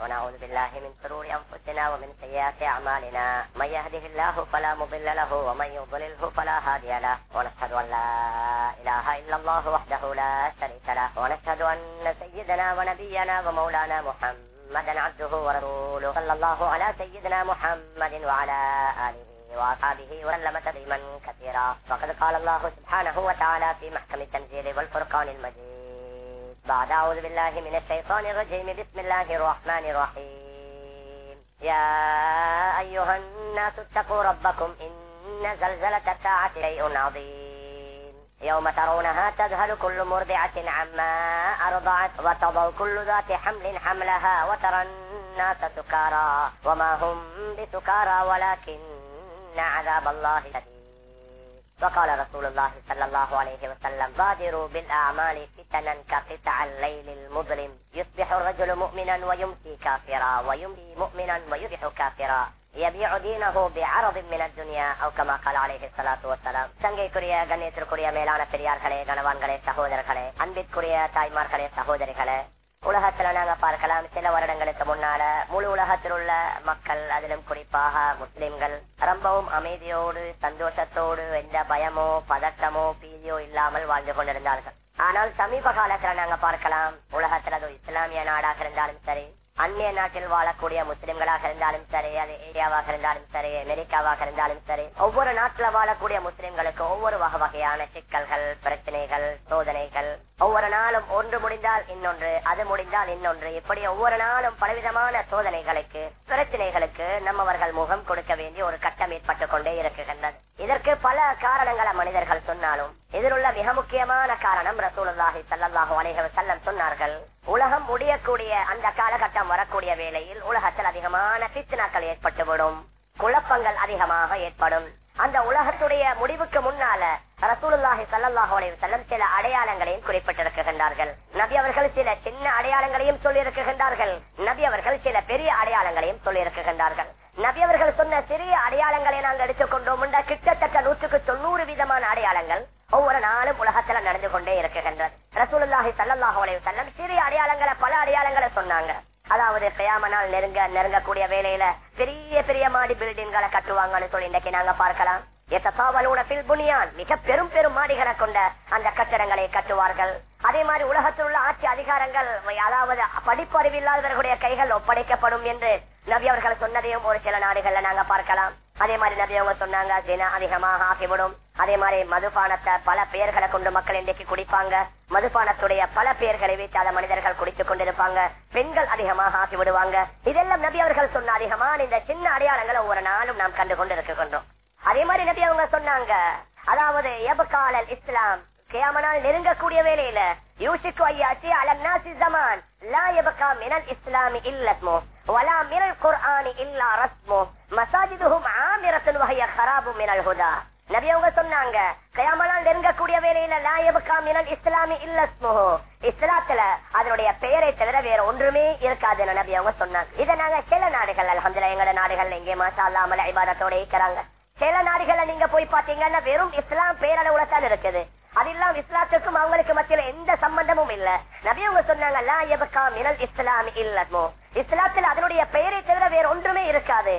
ونعوذ بالله من شرور أنفسنا ومن سيئات أعمالنا من يهده الله فلا مضل له ومن يضلله فلا هادي له ونشهد أن لا إله إلا الله وحده لا شريك له ونشهد أن سيدنا ونبينا ومولانا محمدا عبده ورسوله صلى الله على سيدنا محمد وعلى آله وأصحابه وسلم تسليما كثيرا وقد قال الله سبحانه وتعالى في محكم التنزيل والفرقان المجيد بعد أعوذ بالله من الشيطان الرجيم بسم الله الرحمن الرحيم يا أيها الناس اتقوا ربكم إن زلزلة الساعة شيء عظيم يوم ترونها تذهل كل مرضعة عما أرضعت وتضع كل ذات حمل حملها وترى الناس سكارى وما هم بسكارى ولكن عذاب الله شديد وقال رسول الله صلى الله عليه وسلم بادروا بالأعمال فتنا كقطع الليل المظلم يصبح الرجل مؤمنا ويمسي كافرا ويمسي مؤمنا ويصبح كافرا يبيع دينه بعرض من الدنيا او كما قال عليه الصلاه والسلام சங்கைக்குரிய கண்ணியத்திற்குரிய மேலான பெரியார்களே கணவான்களே சகோதரர்களே அன்பிற்குரிய தாய்மார்களே சகோதரிகளே உலகத்துல நாங்க பார்க்கலாம் சில வருடங்களுக்கு முன்னால முழு உலகத்தில் உள்ள மக்கள் அதிலும் குறிப்பாக முஸ்லிம்கள் ரொம்பவும் அமைதியோடு சந்தோஷத்தோடு எந்த பயமோ பதட்டமோ பீதியோ இல்லாமல் வாழ்ந்து கொண்டிருந்தார்கள் ஆனால் சமீப காலத்துல நாங்க பார்க்கலாம் உலகத்துல அது இஸ்லாமிய நாடாக இருந்தாலும் சரி அந்நிய நாட்டில் வாழக்கூடிய முஸ்லிம்களாக இருந்தாலும் சரி அது ஏரியாவாக இருந்தாலும் சரி அமெரிக்காவாக இருந்தாலும் சரி ஒவ்வொரு நாட்டுல வாழக்கூடிய முஸ்லிம்களுக்கு ஒவ்வொரு வகை வகையான சிக்கல்கள் பிரச்சனைகள் சோதனைகள் ஒவ்வொரு நாளும் ஒன்று முடிந்தால் இன்னொன்று அது முடிந்தால் இன்னொன்று இப்படி ஒவ்வொரு நாளும் பலவிதமான சோதனைகளுக்கு பிரச்சனைகளுக்கு நம்மவர்கள் முகம் கொடுக்க வேண்டிய ஒரு கட்டம் ஏற்பட்டுக் கொண்டே இருக்குகின்றது இதற்கு பல காரணங்களை மனிதர்கள் சொன்னாலும் இதில் உள்ள மிக முக்கியமான காரணம் ரசூலுல்லாஹி ஸல்லல்லாஹு அலைஹி வஸல்லம் சொன்னார்கள் உலகம் முடியக்கூடிய அந்த காலகட்டம் வரக்கூடிய வேளையில் உலகத்தில் அதிகமான பித்னாக்கள் ஏற்பட்டுவிடும் குழப்பங்கள் அதிகமாக ஏற்படும் அந்த உலகத்துடைய முடிவுக்கு முன்னால ரசூலுல்லாஹி ஸல்லல்லாஹு அலைஹி வஸல்லம் சில அடையாளங்களையும் குறிப்பிட்டிருக்கின்றார்கள் நபி அவர்கள் சில சின்ன அடையாளங்களையும் சொல்லி இருக்கின்றார்கள் நபி அவர்கள் சில பெரிய அடையாளங்களையும் சொல்லி இருக்கின்றார்கள் நபி அவர்கள் சொன்ன சிறிய அடையாளங்களை நாங்கள் எடுத்துக்கொண்டோம் கிட்டத்தட்ட நூற்றுக்கு தொண்ணூறு விதமான அடையாளங்கள் ஒவ்வொரு நாளும் உலகத்துல நடந்து கொண்டே இருக்குகின்றது ரசூலுல்லாஹி ஸல்லல்லாஹு அலைஹி வஸல்லம் சிறிய அடையாளங்களை பல அடையாளங்களை சொன்னாங்க அதாவது கியாம நாள் நெருங்க நெருங்கக்கூடிய வேலையில பெரிய பெரிய மாடி பில்டிங்களை கட்டுவாங்கன்னு சொல்லி இன்னைக்கு நாங்க பார்க்கலாம் புனியான் மிக பெரும் பெரும் மாடிகளை கொண்ட அந்த கட்டடங்களை கட்டுவார்கள் அதே மாதிரி உலகத்தில் உள்ள ஆட்சி அதிகாரங்கள் அதாவது படிப்பறிவு இல்லாதவர்களுடைய கைகள் ஒப்படைக்கப்படும் என்று நபி அவர்கள் சொன்னதையும் ஒரு சில நாடுகள்ல நாங்க பார்க்கலாம் அதே மாதிரி நபி அவங்க சொன்னாங்க தின அதிகமாக ஆகிவிடும் அதே மாதிரி மதுபானத்தை பல பெயர்களை கொண்டு மக்கள் இன்றைக்கு குடிப்பாங்க மதுபானத்துடைய பல பெயர்களை வைத்து அதை மனிதர்கள் குடித்துக் கொண்டிருப்பாங்க பெண்கள் அதிகமாக ஆக்கி விடுவாங்க இதெல்லாம் நபி அவர்கள் சொன்ன அதிகமான இந்த சின்ன அடையாளங்களை ஒவ்வொரு நாளும் நாம் கண்டு கொண்டு இருக்கின்றோம் அதே மாதிரி நபி அவங்க சொன்னாங்க அதாவது எபகாலல் இஸ்லாம் கியாமனால் நெருங்கக்கூடிய வேலையில யூசிக்கு ஐயாச்சி அலன்னாசி ஜமான் லா எபகா மினல் இஸ்லாமி இல்லஸ்மோ வலா மினல் குர்ஆனி இல்லா ரஸ்மோ மசாஜிதுஹும் ஆமிரத்துன் வஹிய ஹராபு மினல் ஹுதா நபி அவங்க சொன்னாங்க கயாமனால் நெருங்கக்கூடிய வேலையில லாயபுக்கா மினல் இஸ்லாமி இல்லஸ்மோ இஸ்லாத்துல அதனுடைய பெயரை தவிர வேற ஒன்றுமே இருக்காதுன்னு நபி அவங்க சொன்னாங்க இதை நாங்க சில நாடுகள் அலமதுல எங்களோட நாடுகள்ல இங்கே மாசா அல்லாமல் ஐபாதத்தோட இருக்கிறாங்க சில நாடுகள்ல நீங்க போய் பாத்தீங்கன்னா வெறும் இஸ்லாம் பேரளவுல தான் இருக்குது அது இல்லாம இஸ்லாத்துக்கும் அவங்களுக்கு மத்தியில எந்த சம்பந்தமும் இல்ல நபி அவங்க சொன்னாங்க லா எபக்கா மினல் இஸ்லாம் இல்லமோ இஸ்லாத்துல அதனுடைய பெயரை தவிர வேற ஒன்றுமே இருக்காது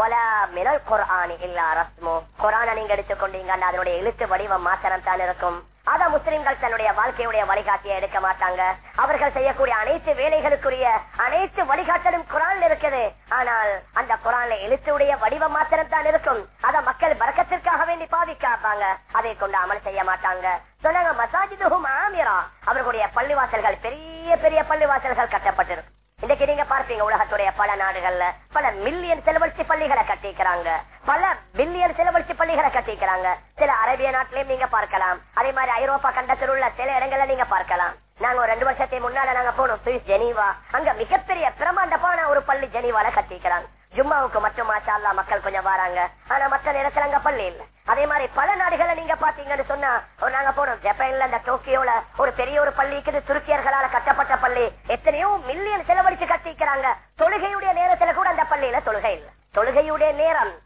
மினல் குரானி இல்லா ரஸ்மோ குரான நீங்க எடுத்துக்கொண்டீங்க அதனுடைய எழுத்து வடிவம் மாத்திரம் தான் இருக்கும் அத முஸ்லிம்கள் தன்னுடைய வாழ்க்கையுடைய வழிகாட்டிய எடுக்க மாட்டாங்க அவர்கள் செய்யக்கூடிய அனைத்து வேலைகளுக்குரிய அனைத்து வழிகாட்டலும் குரான் இருக்குது ஆனால் அந்த குரான்ல எழுத்துடைய வடிவம் மாத்திரம் தான் இருக்கும் அத மக்கள் பறக்கத்திற்காக வேண்டி பாதிக்காப்பாங்க அதை கொண்டு அமல் செய்ய மாட்டாங்க சொன்னாங்க மசாஜிதுகும் ஆமிரா அவர்களுடைய பள்ளிவாசல்கள் பெரிய பெரிய பள்ளிவாசல்கள் கட்டப்பட்டிருக்கும் இன்னைக்கு நீங்க பார்ப்பீங்க உலகத்துடைய பல நாடுகள்ல பல மில்லியன் செலவழிச்சு பள்ளிகளை கட்டிக்கிறாங்க பல பில்லியன் செலவழிச்சு பள்ளிகளை கட்டிக்கிறாங்க சில அரேபிய நாட்டிலையும் நீங்க பார்க்கலாம் அதே மாதிரி ஐரோப்பா கண்டத்தில் உள்ள சில இடங்கள்ல நீங்க பார்க்கலாம் நாங்க ஒரு ரெண்டு வருஷத்துக்கு முன்னால நாங்க போனோம் சுவிஸ் ஜெனீவா அங்க மிகப்பெரிய பிரமாண்டமான ஒரு பள்ளி ஜெனீவால கட்டிக்கிறாங்க ஜும்மாவுக்கு மட்டும் மாஷா அல்லா மக்கள் கொஞ்சம் வராங்க ஆனா மற்ற நேரத்துல அங்க பள்ளி இல்ல அதே மாதிரி பல நாடுகளை நீங்க பாத்தீங்கன்னு சொன்னா ஒரு நாங்க போனோம் ஜப்பான்ல இந்த டோக்கியோல ஒரு பெரிய ஒரு பள்ளி இருக்குது துருக்கியர்களால கட்டப்பட்ட பள்ளி எத்தனையோ மில்லியன் செலவழிச்சு கட்டிக்கிறாங்க தொழுகையுடைய நேரத்துல கூட அந்த பள்ளியில தொழுகை இல்ல தொழுகையுடைய நேரம்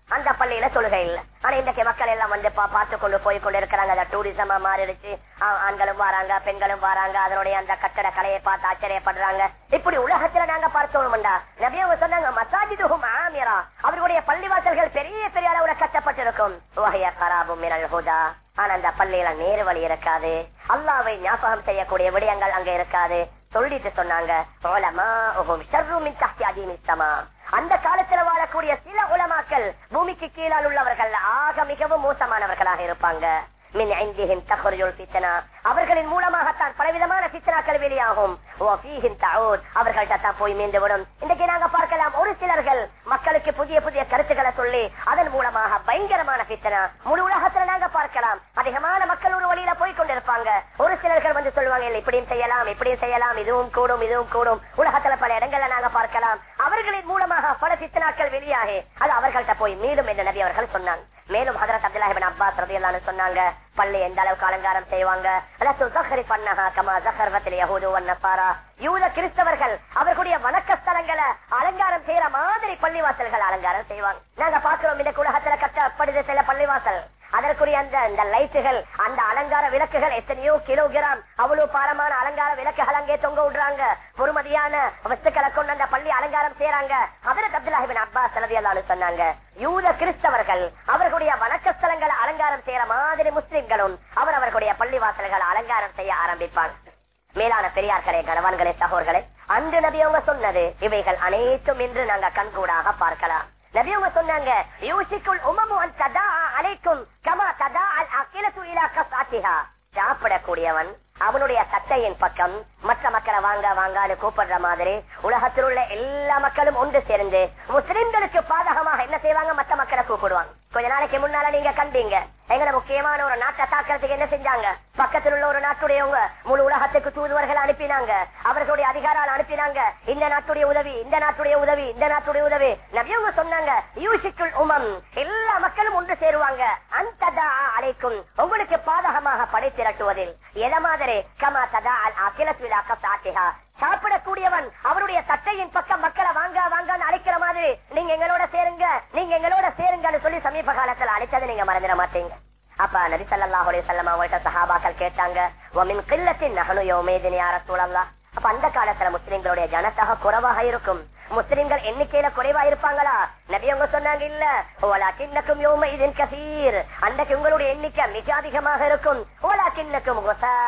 அந்த பள்ளியில தொழுகை இல்ல ஆனா இன்றைக்கு மக்கள் எல்லாம் வந்து பா- பார்த்து கொண்டு போய் கொண்டு இருக்கிறாங்க அந்த டூரிசமா மாறிடுச்சு ஆ- ஆண்களும் வராங்க பெண்களும் வராங்க அதனுடைய அந்த கட்டட கலையை பார்த்து ஆச்சரியப்படுறாங்க இப்படி உலகத்துல நாங்க பார்த்தோம்டா நபி அவங்க சொன்னாங்க மசாஜிதுகும் ஆமிரா அவர்களுடைய பள்ளிவாசல்கள் பெரிய பெரிய அளவுல கட்டப்பட்டிருக்கும் வகைய கராபும் மினல் ஹுதா ஆனா அந்த பள்ளியில நேரு வழி இருக்காது அல்லாவை ஞாபகம் செய்யக்கூடிய விடயங்கள் அங்க இருக்காது சொல்லிட்டு சொன்னாங்க உலமாஉஹும் ஷர்ரு மின் தஹ்தி அதீமிஸ் ஸமா. அந்த காலத்துல வாழக்கூடிய சில உலமாக்கள் பூமிக்கு கீழால் உள்ளவர்கள் ஆக மிகவும் மோசமானவர்களாக இருப்பாங்க மின் ஐந்திஹிம் தஹ்ருஜுல் ஃபித்னா. அவர்களின் மூலமாகத்தான் பலவிதமான பித்தனாக்கள் வெளியாகும் வஃபீஹிம் தஊத். அவர்கள்ட்ட தான் போய் மீண்டு விடும் இன்றைக்கு நாங்க பார்க்கலாம் ஒரு சிலர்கள் மக்களுக்கு புதிய புதிய கருத்துக்களை சொல்லி அதன் மூலமாக பயங்கரமான பித்தனா முழு உலகத்துல நாங்க பார்க்கலாம் அதிகமான மக்கள் ஒரு வழியில போய் கொண்டிருப்பாங்க ஒரு சிலர்கள் வந்து சொல்லுவாங்க "இல்ல, இப்படியும் செய்யலாம் இப்படியும் செய்யலாம் இதுவும் கூடும் இதுவும் கூடும் உலகத்துல பல இடங்கள்ல நாங்க பார்க்கலாம் அவர்களின் மூலமாக பல பித்தனாக்கள் வெளியாகி அது அவர்கள்ட்ட போய் மீண்டும் என்று நபி அவர்கள் சொன்னாங்க மேலும் ஹதரத் அப்துல்லாஹி பின் அப்பாஸ் ரலியல்லாஹு சொன்னாங்க பள்ளி எந்த அளவுக்கு அலங்காரம் செய்வாங்க "லா துஸஹ்ரிஃபன்னஹா கமா ஸஹர்வத்தில் யஹூது வன் நஸாரா." யூத கிறிஸ்தவர்கள் அவர்களுடைய வணக்க ஸ்தலங்களை அலங்காரம் செய்யற மாதிரி பள்ளிவாசல்கள் அலங்காரம் செய்வாங்க நாங்க பாக்குறோம் இந்த உலகத்துல கட்டப்படுது சில பள்ளிவாசல் அதற்குரிய அந்த அந்த லைட்டுகள் அந்த அலங்கார விளக்குகள் எத்தனையோ கிலோகிராம் அவ்வளவு பாரமான அலங்கார விளக்குகள் அங்கே தொங்க விடுறாங்க பொறுமதியான வஸ்துக்களை கொண்டு அந்த பள்ளி அலங்காரம் செய்யறாங்க அதற்கு அப்துல்லாஹிபின் அப்பாஸ் ரலியல்லாஹு சொன்னாங்க யூத கிறிஸ்தவர்கள் அவர்களுடைய வணக்க ஸ்தலங்களை அலங்காரம் செய்யற மாதிரி முஸ்லிம்களும் அவர் அவர்களுடைய பள்ளி வாசல்களை அலங்காரம் செய்ய ஆரம்பிப்பாங்க மேலான பெரியார்களே கணவான்களே சகோர்களே அன்று நபி அவங்க சொன்னது இவைகள் அனைத்தும் இன்று நாங்க கண்கூடாக பார்க்கலாம் நபி அவங்க சொன்னாங்க யூசிக்குள் உமமு அன் ததா அலைக்கும் கமா ததா அல் அகிலத்து இலா கசாத்திஹா சாப்பிடக்கூடியவன் அவனுடைய சட்டையின் பக்கம் மற்ற மக்களை வாங்க வாங்கான்னு கூப்பிடுற மாதிரி உலகத்தில் உள்ள எல்லா மக்களும் ஒன்று சேர்ந்து முஸ்லிம்களுக்கு பாதகமாக என்ன செய்வாங்க மற்ற மக்களை கூப்பிடுவாங்க கொஞ்ச நாளைக்கு முன்னால நீங்க கண்டீங்க எங்களை முக்கியமான ஒரு நாட்டை தாக்கிறதுக்கு என்ன செஞ்சாங்க பக்கத்தில் உள்ள ஒரு நாட்டுடையவங்க முழு உலகத்துக்கு தூதுவர்கள் அனுப்பினாங்க அவர்களுடைய அதிகாரால் அனுப்பினாங்க இந்த நாட்டுடைய உதவி இந்த நாட்டுடைய உதவி இந்த நாட்டுடைய உதவி நபியவங்க சொன்னாங்க யூசிக்குள் உமம் எல்லா மக்களும் ஒன்று சேருவாங்க அந்த அழைக்கும் உங்களுக்கு பாதகமாக படை திரட்டுவதில் எத மாதிரி கமா ததா அல் அகிலத் விழா கசாத்திஹா சாப்பிடக்கூடியவன் அவருடைய தட்டையின் பக்கம் மக்களை வாங்க வாங்கன்னு அழைக்கிற மாதிரி நீங்க எங்களோட சேருங்க நீங்க எங்களோட சேருங்கன்னு சொல்லி சமீப காலத்துல அழைச்சதை நீங்க மறந்துட மாட்டீங்க அப்ப நபி ஸல்லல்லாஹு அலைஹி வஸல்லம் அவங்கள்ட்ட சஹாபாக்கள் கேட்டாங்க வமின் கில்லத்தின் நஹனு யௌமைதின் யா ரசூலல்லாஹ் அப்ப அந்த காலத்துல முஸ்லிம்களுடைய ஜனத்தொகை குறைவாக இருக்கும் முஸ்லிம்கள் எண்ணிக்கையில குறைவா இருப்பாங்களா நபி அவங்க சொன்னாங்க இல்ல ஓலா கிண்ணக்கும் யோம இதன் கசீர் அன்றைக்கு உங்களுடைய எண்ணிக்கை மிக அதிகமாக இருக்கும் ஓலா கிண்ணக்கும்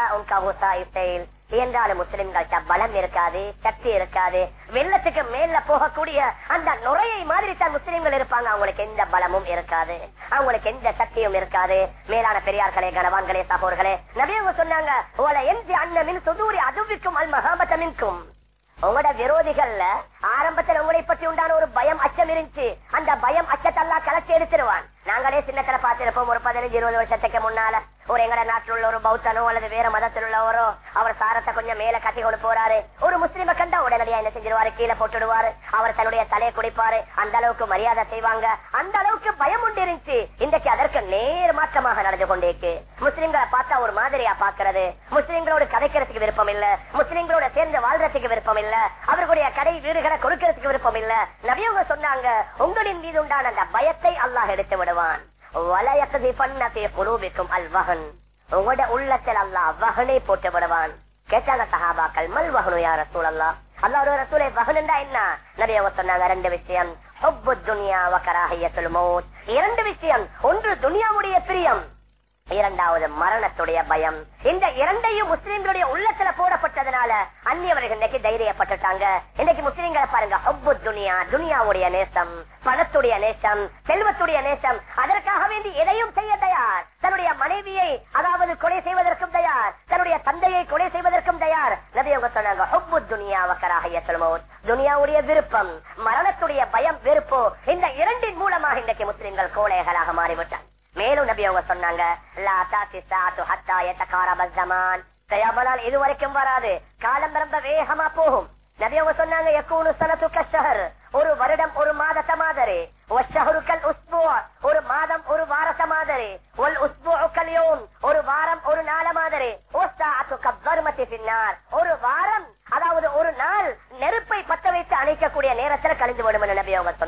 இஸ்ரேல் என்றாலும் முஸ்லிம்கள்ட்ட பலம் இருக்காது சக்தி இருக்காது வெள்ளத்துக்கு மேல போகக்கூடிய அந்த நுரையை மாதிரி தான் முஸ்லிம்கள் இருப்பாங்க அவங்களுக்கு எந்த பலமும் இருக்காது அவங்களுக்கு எந்த சக்தியும் இருக்காது மேலான பெரியார்களே கனவான்களே சகோர்களே நபியவங்க சொன்னாங்க ஓல எந்த அண்ணமின் சுதூரி அதுவிக்கும் அல் மகாபத்தமின்கும் உங்களோட விரோதிகள்ல ஆரம்பத்துல உங்களை பற்றி உண்டான ஒரு பயம் அச்சம் இருந்துச்சு அந்த பயம் அச்சத்தெல்லாம் கலச்சி எடுத்துருவான் நாங்களே சின்னத்துல பார்த்திருப்போம் ஒரு பதினஞ்சு இருபது வருஷத்துக்கு முன்னால ஒரு எங்கட நாட்டில் உள்ள ஒரு பௌத்தனோ அல்லது வேற மதத்தில் உள்ளவரோ அவர் சாரத்தை கொஞ்சம் மேல கட்டி கொண்டு போறாரு ஒரு முஸ்லீம கண்டா உடனடியா என்ன செஞ்சிருவாரு கீழே போட்டுடுவாரு அவர் தன்னுடைய தலையை குடிப்பாரு அந்த அளவுக்கு மரியாதை செய்வாங்க அந்த அளவுக்கு பயம் உண்டு இருந்துச்சு இன்றைக்கு அதற்கு நேர் மாற்றமாக நடந்து கொண்டிருக்கு முஸ்லிம்களை பார்த்தா ஒரு மாதிரியா பாக்குறது முஸ்லிம்களோடு கதைக்கிறதுக்கு விருப்பம் இல்ல முஸ்லிம்களோட சேர்ந்து வாழ்றதுக்கு விருப்பம் இல்ல அவர்களுடைய கடை வீடுகளை கொடுக்கறதுக்கு விருப்பம் இல்ல நபியவங்க சொன்னாங்க உங்களின் மீது உண்டான அந்த பயத்தை அல்லாஹ் எடுத்து விடுவான் வலயக்கதி பண்ண குழுவிக்கும் அல் வகன் உங்களோட உள்ளத்தில் அல்லாஹ் வகனை போட்டு விடுவான் கேட்டாங்க சஹாபாக்கள் மல் வகனு யார சூழல்லா அல்லாஹ் ரசூலை வகனுண்டா என்ன நிறைய சொன்னாங்க ரெண்டு விஷயம் ஹுப்பு துனியா வக்கராஹியத்துல் மௌத் இரண்டு விஷயம் ஒன்று துனியாவுடைய பிரியம் இரண்டாவது மரணத்துடைய பயம் இந்த இரண்டையும் முஸ்லிம்களுடைய உள்ளத்துல போடப்பட்டதுனால அந்நியவர்கள் இன்னைக்கு தைரியப்பட்டுட்டாங்க இன்னைக்கு முஸ்லிம்களை பாருங்க ஹப்பு துனியா துனியாவுடைய நேசம் பணத்துடைய நேசம் செல்வத்துடைய நேசம் அதற்காக வேண்டி எதையும் செய்ய தயார் தன்னுடைய மனைவியை அதாவது கொலை செய்வதற்கும் தயார் தன்னுடைய தந்தையை கொலை செய்வதற்கும் தயார் நபியவங்க சொன்னாங்க ஹப்பு துனியா வக்கராக சொல்லுவோம் துனியாவுடைய விருப்பம் மரணத்துடைய பயம் வெறுப்போ இந்த இரண்டின் மூலமாக இன்றைக்கு முஸ்லிம்கள் கோழைகளாக மாறிவிட்டார் மேலும் நபி அவங்க சொன்னாங்க லா தாசி சாத்து ஹத்தா எத்தகாரப ஜமான் கயாமனால் இது வரைக்கும் வராது காலம் ரொம்ப வேகமா போகும் நபி அவங்க சொன்னாங்க யக்கூனு சனத்து கஷஹர் ஒரு வருடம் ஒரு மாதத்த மாதிரி வஷஹருக்கல் உஸ்பு ஒரு மாதம் ஒரு வாரத்த மாதிரி ஒல் உஸ்பு யோம் ஒரு வாரம் ஒரு நாள மாதிரி ஓஸ்தாத்து கவ்வர்மத்தி பின்னார் ஒரு வாரம் அதாவது ஒரு நாள் நெருப்பை பத்த வைத்து அணைக்கக்கூடிய நேரத்துல கழிந்து விடும் நபி அவங்க சொன்னாங்க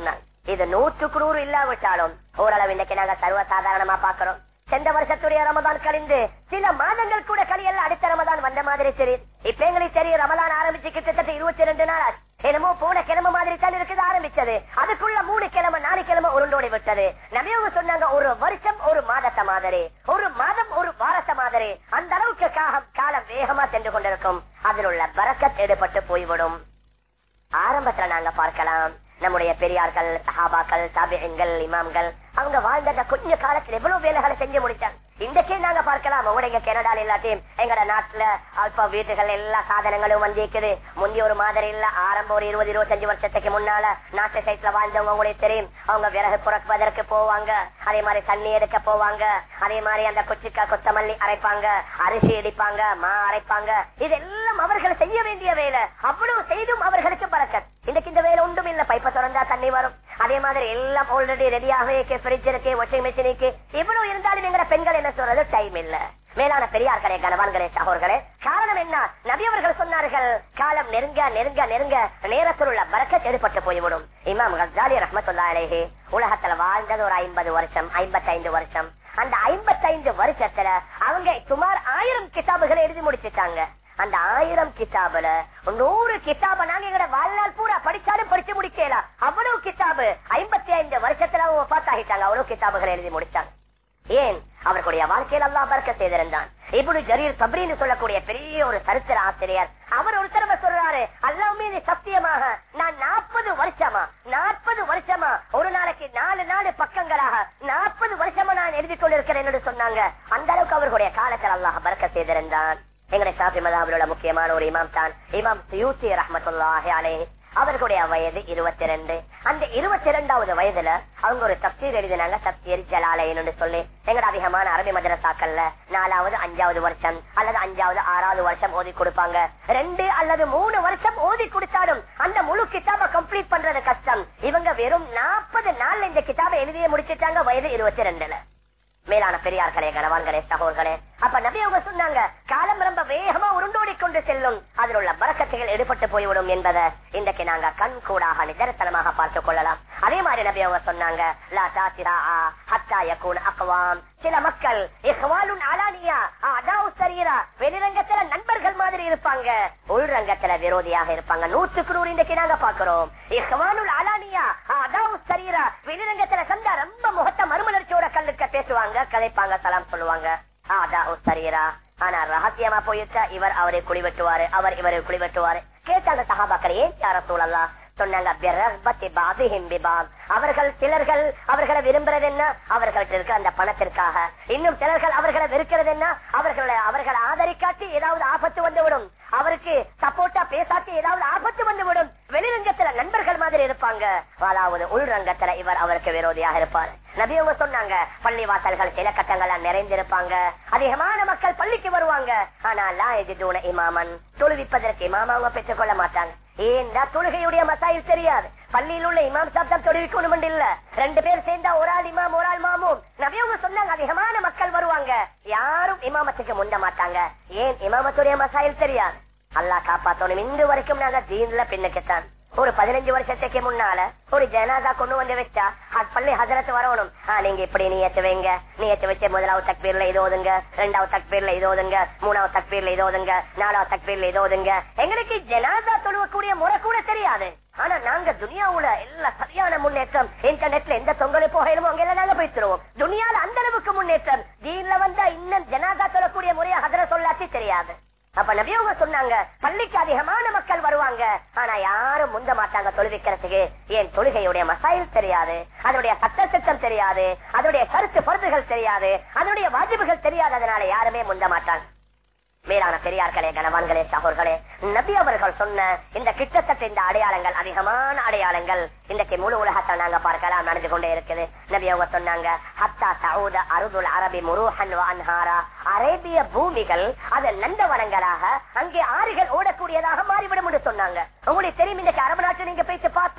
இது நூற்றுக்கு நூறு இல்லாவிட்டாலும் ஓரளவு இன்னைக்கு நாங்க சர்வ சாதாரணமா பாக்குறோம் சென்ற வருஷத்துடைய ரமதான் கழிந்து சில மாதங்கள் கூட கழியல்ல அடுத்த ரமதான் வந்த மாதிரி தெரியுது இப்ப எங்களுக்கு தெரியும் ரமதான் ஆரம்பிச்சு கிட்டத்தட்ட இருபத்தி ரெண்டு நாள் ஆச்சு. என்னமோ போன கிழமை மாதிரி தான் இருக்குது ஆரம்பிச்சது அதுக்குள்ள மூணு கிழமை நாலு கிழமை உருண்டோடி விட்டது நபியவங்க சொன்னாங்க ஒரு வருஷம் ஒரு மாதத்தை மாதிரி ஒரு மாதம் ஒரு வாரத்தை மாதிரி அந்த அளவுக்கு காகம் காலம் வேகமா சென்று கொண்டிருக்கும் அதில் உள்ள பறக்கத் எடுபட்டு போய்விடும் ஆரம்பத்துல நாங்க பார்க்கலாம் நம்முடைய பெரியார்கள் சஹாபாக்கள் தாபியங்கள் இமாம்கள் அவங்க வாழ்ந்த அந்த கொஞ்ச காலத்துல எவ்வளவு வேலைகளை செஞ்சு முடிச்சாங்க இன்றைக்கே நாங்க பார்க்கலாம் உங்களுடைய கனடால இல்லாட்டியும் எங்கட நாட்டுல அல்ப வீட்டுகள் எல்லா சாதனங்களும் வந்திருக்குது முந்தைய ஒரு மாதிரி இல்ல ஆரம்பம் ஒரு இருபது இருபத்தஞ்சு வருஷத்துக்கு முன்னால நாட்டு சைட்ல வாழ்ந்தவங்க உங்களுக்கு தெரியும் அவங்க விறகு புறக்குவதற்கு போவாங்க அதே மாதிரி தண்ணி எடுக்க போவாங்க அதே மாதிரி அந்த கொச்சிக்கா கொத்தமல்லி அரைப்பாங்க அரிசி இடிப்பாங்க மா அரைப்பாங்க இதெல்லாம் அவர்கள் செய்ய வேண்டிய வேலை அவ்வளவு செய்தும் அவர்களுக்கு பறக்கத் இன்னைக்கு இந்த வேலை ஒன்றும் இல்ல பைப்ப திறந்தா தண்ணி வரும் அதே மாதிரி எல்லாம் ஆல்ரெடி ரெடியாக இருக்கு ஃப்ரிட்ஜ் இருக்கு வாஷிங் மிஷின் இருக்கு இவ்வளவு இருந்தாலும் எங்க பெண்கள் என்ன சொல்றது டைம் இல்ல மேலான பெரியார்களே கணவான்களே சகோர்களே காரணம் என்ன நபி அவர்கள் சொன்னார்கள் காலம் நெருங்க நெருங்க நெருங்க நேரத்தில் உள்ள பறக்கத் ஏற்பட்டு போய்விடும் இமாம் கசாலி ரஹமத்துல்லா அலேஹி உலகத்துல வாழ்ந்தது ஒரு ஐம்பது வருஷம் ஐம்பத்தைந்து வருஷம் அந்த ஐம்பத்தைந்து வருஷத்துல அவங்க சுமார் ஆயிரம் கிதாபுகளை எழுதி முடிச்சிட்டாங்க அந்த ஆயிரம் கிதாபுல நூறு கிதாப நாங்க எங்கட வாழ்நாள் பூரா படிச்சாலும் படிச்சு முடிக்கலாம் அவ்வளவு கிதாபு ஐம்பத்தி ஐந்து வருஷத்துல அவங்க பார்த்தாகிட்டாங்க அவ்வளவு கிதாபுகள் எழுதி முடிச்சாங்க ஏன் அவர்களுடைய வாழ்க்கையில் அல்லாஹ் பறக்க செய்திருந்தான் இப்படி ஜரீர் சப்ரின்னு சொல்லக்கூடிய பெரிய ஒரு சரித்திர ஆசிரியர் அவர் ஒரு தடவை சொல்றாரு அல்லாஹ் மீது சத்தியமாக நான் நாற்பது வருஷமா நாற்பது வருஷமா ஒரு நாளைக்கு நாலு நாலு பக்கங்களாக நாற்பது வருஷமா நான் எழுதி கொண்டிருக்கிறேன் என்று சொன்னாங்க அந்த அளவுக்கு அவர்களுடைய காலத்தில் அல்லாஹ் பறக்க செய்திருந்தான் எங்களுடைய ஷாஃபி மதாபில் உள்ள முக்கியமான ஒரு இமாம் தான் இமாம் யூசி ரஹமத்துல்லாஹி அலைஹி அவர்களுடைய வயது இருபத்தி ரெண்டு அந்த இருபத்தி இரண்டாவது வயதுல அவங்க ஒரு தப்சீர் எழுதினாங்க தப்சீர் ஜலாலயன்னு சொல்லி எங்கட அதிகமான அரபி மதரசாக்கள்ல நாலாவது அஞ்சாவது வருஷம் அல்லது அஞ்சாவது ஆறாவது வருஷம் ஓதி கொடுப்பாங்க ரெண்டு அல்லது மூணு வருஷம் ஓதி கொடுத்தாலும் அந்த முழு கிதாப கம்ப்ளீட் பண்றது கஷ்டம் இவங்க வெறும் நாற்பது நாள்ல இந்த கிதாபை எழுதியே முடிச்சிட்டாங்க வயது இருபத்தி ரெண்டுல மேலான பெரியார்களே கனவான்களே சகோதர்களே அப்ப நபி அவங்க சொன்னாங்க காலம் ரொம்ப வேகமா உருண்டோடி கொண்டு செல்லும் அதில் உள்ள பறக்கத்துகள் எடுபட்டு போய்விடும் என்பதை இன்றைக்கு நாங்க கண் கூடாக நிதர்சனமாக பார்த்துக் கொள்ளலாம் அதே மாதிரி நபி அவங்க சொன்னாங்க லா தாசிரா ஹத்தா யகூன் அக்வாம் சில மக்கள் இஹ்வாலுன் அலானியா அதாவு சரீரா வெளிரங்கத்துல நண்பர்கள் மாதிரி இருப்பாங்க உள்ரங்கத்துல விரோதியாக இருப்பாங்க நூற்றுக்கு நூறு இன்றைக்கு நாங்க பாக்குறோம் இஹ்வாலுல் அலானியா அதாவு சரீரா வெளிரங்கத்துல சந்தா ரொம்ப முகத்த மறுமலர்ச்சியோட கல்லுக்க பேசுவாங்க கதைப்பாங்க சலாம் சொல்லுவாங்க ஆதா சரீரா ஆனா ரகசியமா போயிட்டா இவர் அவரை குளிவெட்டுவாரு அவர் இவரை குளிவெட்டுவாரு கேட்டாங்க சகாபாக்கள் ஏன் யார சூழலாம் சொன்னாங்க பிரஹ்பத்தி பாதிஹிம் பிபாத். அவர்கள் சிலர்கள் அவர்களை விரும்புறது என்ன அவர்கள்ட்ட இருக்க அந்த பணத்திற்காக இன்னும் சிலர்கள் அவர்களை வெறுக்கிறது என்ன அவர்களை அவர்களை ஆதரிக்காட்டி ஏதாவது ஆபத்து வந்துவிடும் அவருக்கு சப்போர்ட்டா பேசாட்டி ஏதாவது ஆபத்து வந்துவிடும் வெளிரங்கத்துல நண்பர்கள் மாதிரி இருப்பாங்க அதாவது உள்ரங்கத்துல இவர் அவருக்கு விரோதியாக இருப்பார் நபியவங்க சொன்னாங்க பள்ளி வாசல்கள் சில கட்டங்கள் நிறைந்திருப்பாங்க அதிகமான மக்கள் பள்ளிக்கு வருவாங்க ஆனா லா எஜிதூன இமாமன் தொழுவிப்பதற்கு இமாம அவங்க பெற்றுக் கொள்ள மாட்டாங்க ஏன்னா தொழுகையுடைய மசாயில் தெரியாது பள்ளியில் உள்ள இமாம் சாப்தான் தொழுவிக்கணும் இல்ல ரெண்டு பேர் சேர்ந்தா ஒரு ஆள் இமாம் ஒரு ஆள் மாமும் நபியவங்க சொன்னாங்க அதிகமான மக்கள் வருவாங்க யாரும் இமாமத்துக்கு முந்த மாட்டாங்க ஏன் இமாமத்துடைய மசாயில் தெரியாது அல்லாஹ் காப்பாத்தணும் இன்று வரைக்கும் நாங்க தீன்ல பின்னுக்குத்தான் ஒரு பதினஞ்சு வருஷத்துக்கு முன்னால ஒரு ஜனாதா கொண்டு வந்து வச்சா அது பள்ளி ஹசரத் வரணும் ஆ, நீங்க இப்படி நீ ஏத்து வைங்க நீ ஏத்து வச்ச முதலாவது தக்பீர்ல இது ஓதுங்க ரெண்டாவது தக்பீர்ல இது ஓதுங்க மூணாவது தக்பீர்ல இது ஓதுங்க நாலாவது தக்பீர்ல இது ஓதுங்க எங்களுக்கு ஜனாதா தொழுவக்கூடிய முறை கூட தெரியாது ஆனா நாங்க துனியாவுல எல்லா சரியான முன்னேற்றம் இன்டர்நெட்ல எந்த தொங்கலை போகணுமோ அங்க எல்லாம் நாங்க போய்த்துருவோம் துனியால அந்த அளவுக்கு முன்னேற்றம் தீன்ல வந்தா இன்னும் ஜனாதா தொழக்கூடிய முறையை ஹதர சொல்லாச்சு தெரியாது அப்ப நபியவங்க சொன்னாங்க பள்ளிக்கு அதிகமான மக்கள் வருவாங்க ஆனா யாரும் முந்த மாட்டாங்க தொழுவிக்கிறதுக்கு ஏன் தொழுகையுடைய மசாயில் தெரியாது அதனுடைய சட்ட திட்டம் தெரியாது அதனுடைய கருத்து பொருத்துகள் தெரியாது அதனுடைய வாஜிபுகள் தெரியாது அதனால யாருமே முந்த மாட்டாங்க மேலான பெரியார்களே கனவான்களே சகோர்களே நபி அவர்கள் சொன்ன இந்த கிட்டத்தட்ட இந்த அடையாளங்கள் அதிகமான அடையாளங்கள் இன்றைக்கு முழு உலகத்தை நாங்க பார்க்கலாம் நடந்து கொண்டே இருக்குது நபி அவங்க சொன்னாங்க ஹத்தா சவுத அருதுல் அரபி முருஹன் வ அன்ஹாரா அரேபிய பூமிகள் அது நந்தவனங்களாக அங்கே ஆறுகள் ஓடக்கூடியதாக மாறிவிடும் என்று சொன்னாங்க உங்களுக்கு தெரியும் இன்றைக்கு அரபு நாட்டு நீங்க போயிட்டு பார்த்தா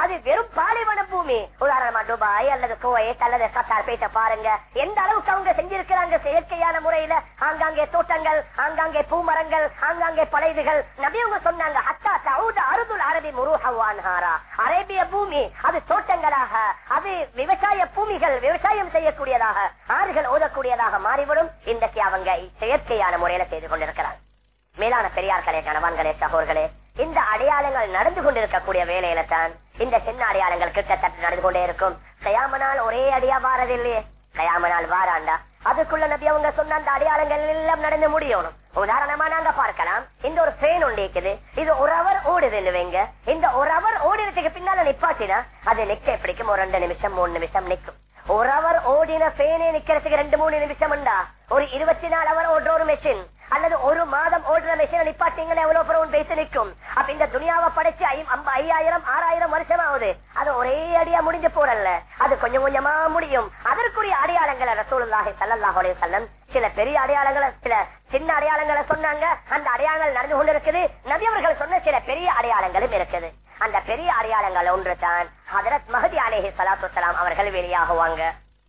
அது வெறும் பாலைவன பூமி உதாரணமா துபாய் அல்லது குவைத் அல்லது கத்தார் போயிட்ட பாருங்க எந்த அளவுக்கு அவங்க செஞ்சிருக்கிறாங்க செயற்கையான முறையில ஆங்காங்கே தோட்டங்கள் ஆங்காங்கே பூமரங்கள் ஆங்காங்கே பழைதுகள் நபியவங்க சொன்னாங்க ஹத்தா சவுத அருதுல் அரபி முருஹவான்ஹாரா அரேபிய பூமி அது தோட்டங்களாக அது விவசாய பூமிகள் விவசாயம் செய்யக்கூடியதாக ஆறுகள் ஓதக்கூடியதாக மாறிவிடும் இன்றைக்கு அவங்க செயற்கையான முறையில செய்து கொண்டிருக்கிறாங்க மேலான பெரியார்களே கணவான்களே சகோர்களே இந்த அடையாளங்கள் நடந்து கொண்டிருக்கக்கூடிய வேலையில தான் இந்த சின்ன அடையாளங்கள் கிட்டத்தட்ட நடந்து கொண்டே இருக்கும் கயாமனால் ஒரே அடியா வாரதில்லையே கயாமனால் வாராண்டா அதுக்குள்ள நபி அவங்க சொன்ன அந்த அடையாளங்கள் எல்லாம் நடந்து முடியணும் உதாரணமா நாங்க பார்க்கலாம் இந்த ஒரு ட்ரெயின் ஒன்று இருக்குது இது ஒரு அவர் ஓடுதுன்னு வைங்க இந்த ஒரு அவர் ஓடினதுக்கு பின்னால நிப்பாட்டினா அது நிக்க எப்படிக்கும் ஒரு ரெண்டு நிமிஷம் மூணு நிமிஷம் நிக்கும் ஒரு அவர் ஓடின பேனே நிக்கிறதுக்கு ரெண்டு மூணு நிமிஷம் உண்டா ஒரு இருபத்தி நாலு அவர் ஓடுற ஒரு மெஷின் அல்லது ஒரு மாதம் ஓடுற மெஷினை நிப்பாட்டிங்களே எவ்வளவு பரவும் பேசி நிற்கும் அப்ப இந்த துணியாவை படைச்சு ஐ- அம்ப- ஐயாயிரம் ஆறாயிரம் வருஷம் ஆகுது அது ஒரே அடியா முடிஞ்சு போறல்ல அது கொஞ்சம் கொஞ்சமா முடியும் அதற்குரிய அடையாளங்களை ரசூலுல்லாஹி ஸல்லல்லாஹு அலைஹி வஸல்லம் சில பெரிய அடையாளங்களை சில சின்ன அடையாளங்களை சொன்னாங்க அந்த அடையாளங்கள் நடந்து கொண்டிருக்குது நபி அவர்கள் சொன்ன சில பெரிய அடையாளங்களும் இருக்குது அந்த பெரிய அடையாளங்கள் ஒன்று தான் ஹதரத் மஹதி அலேஹி சலாத்து வலாம் அவர்கள் வெளியாகுவாங்க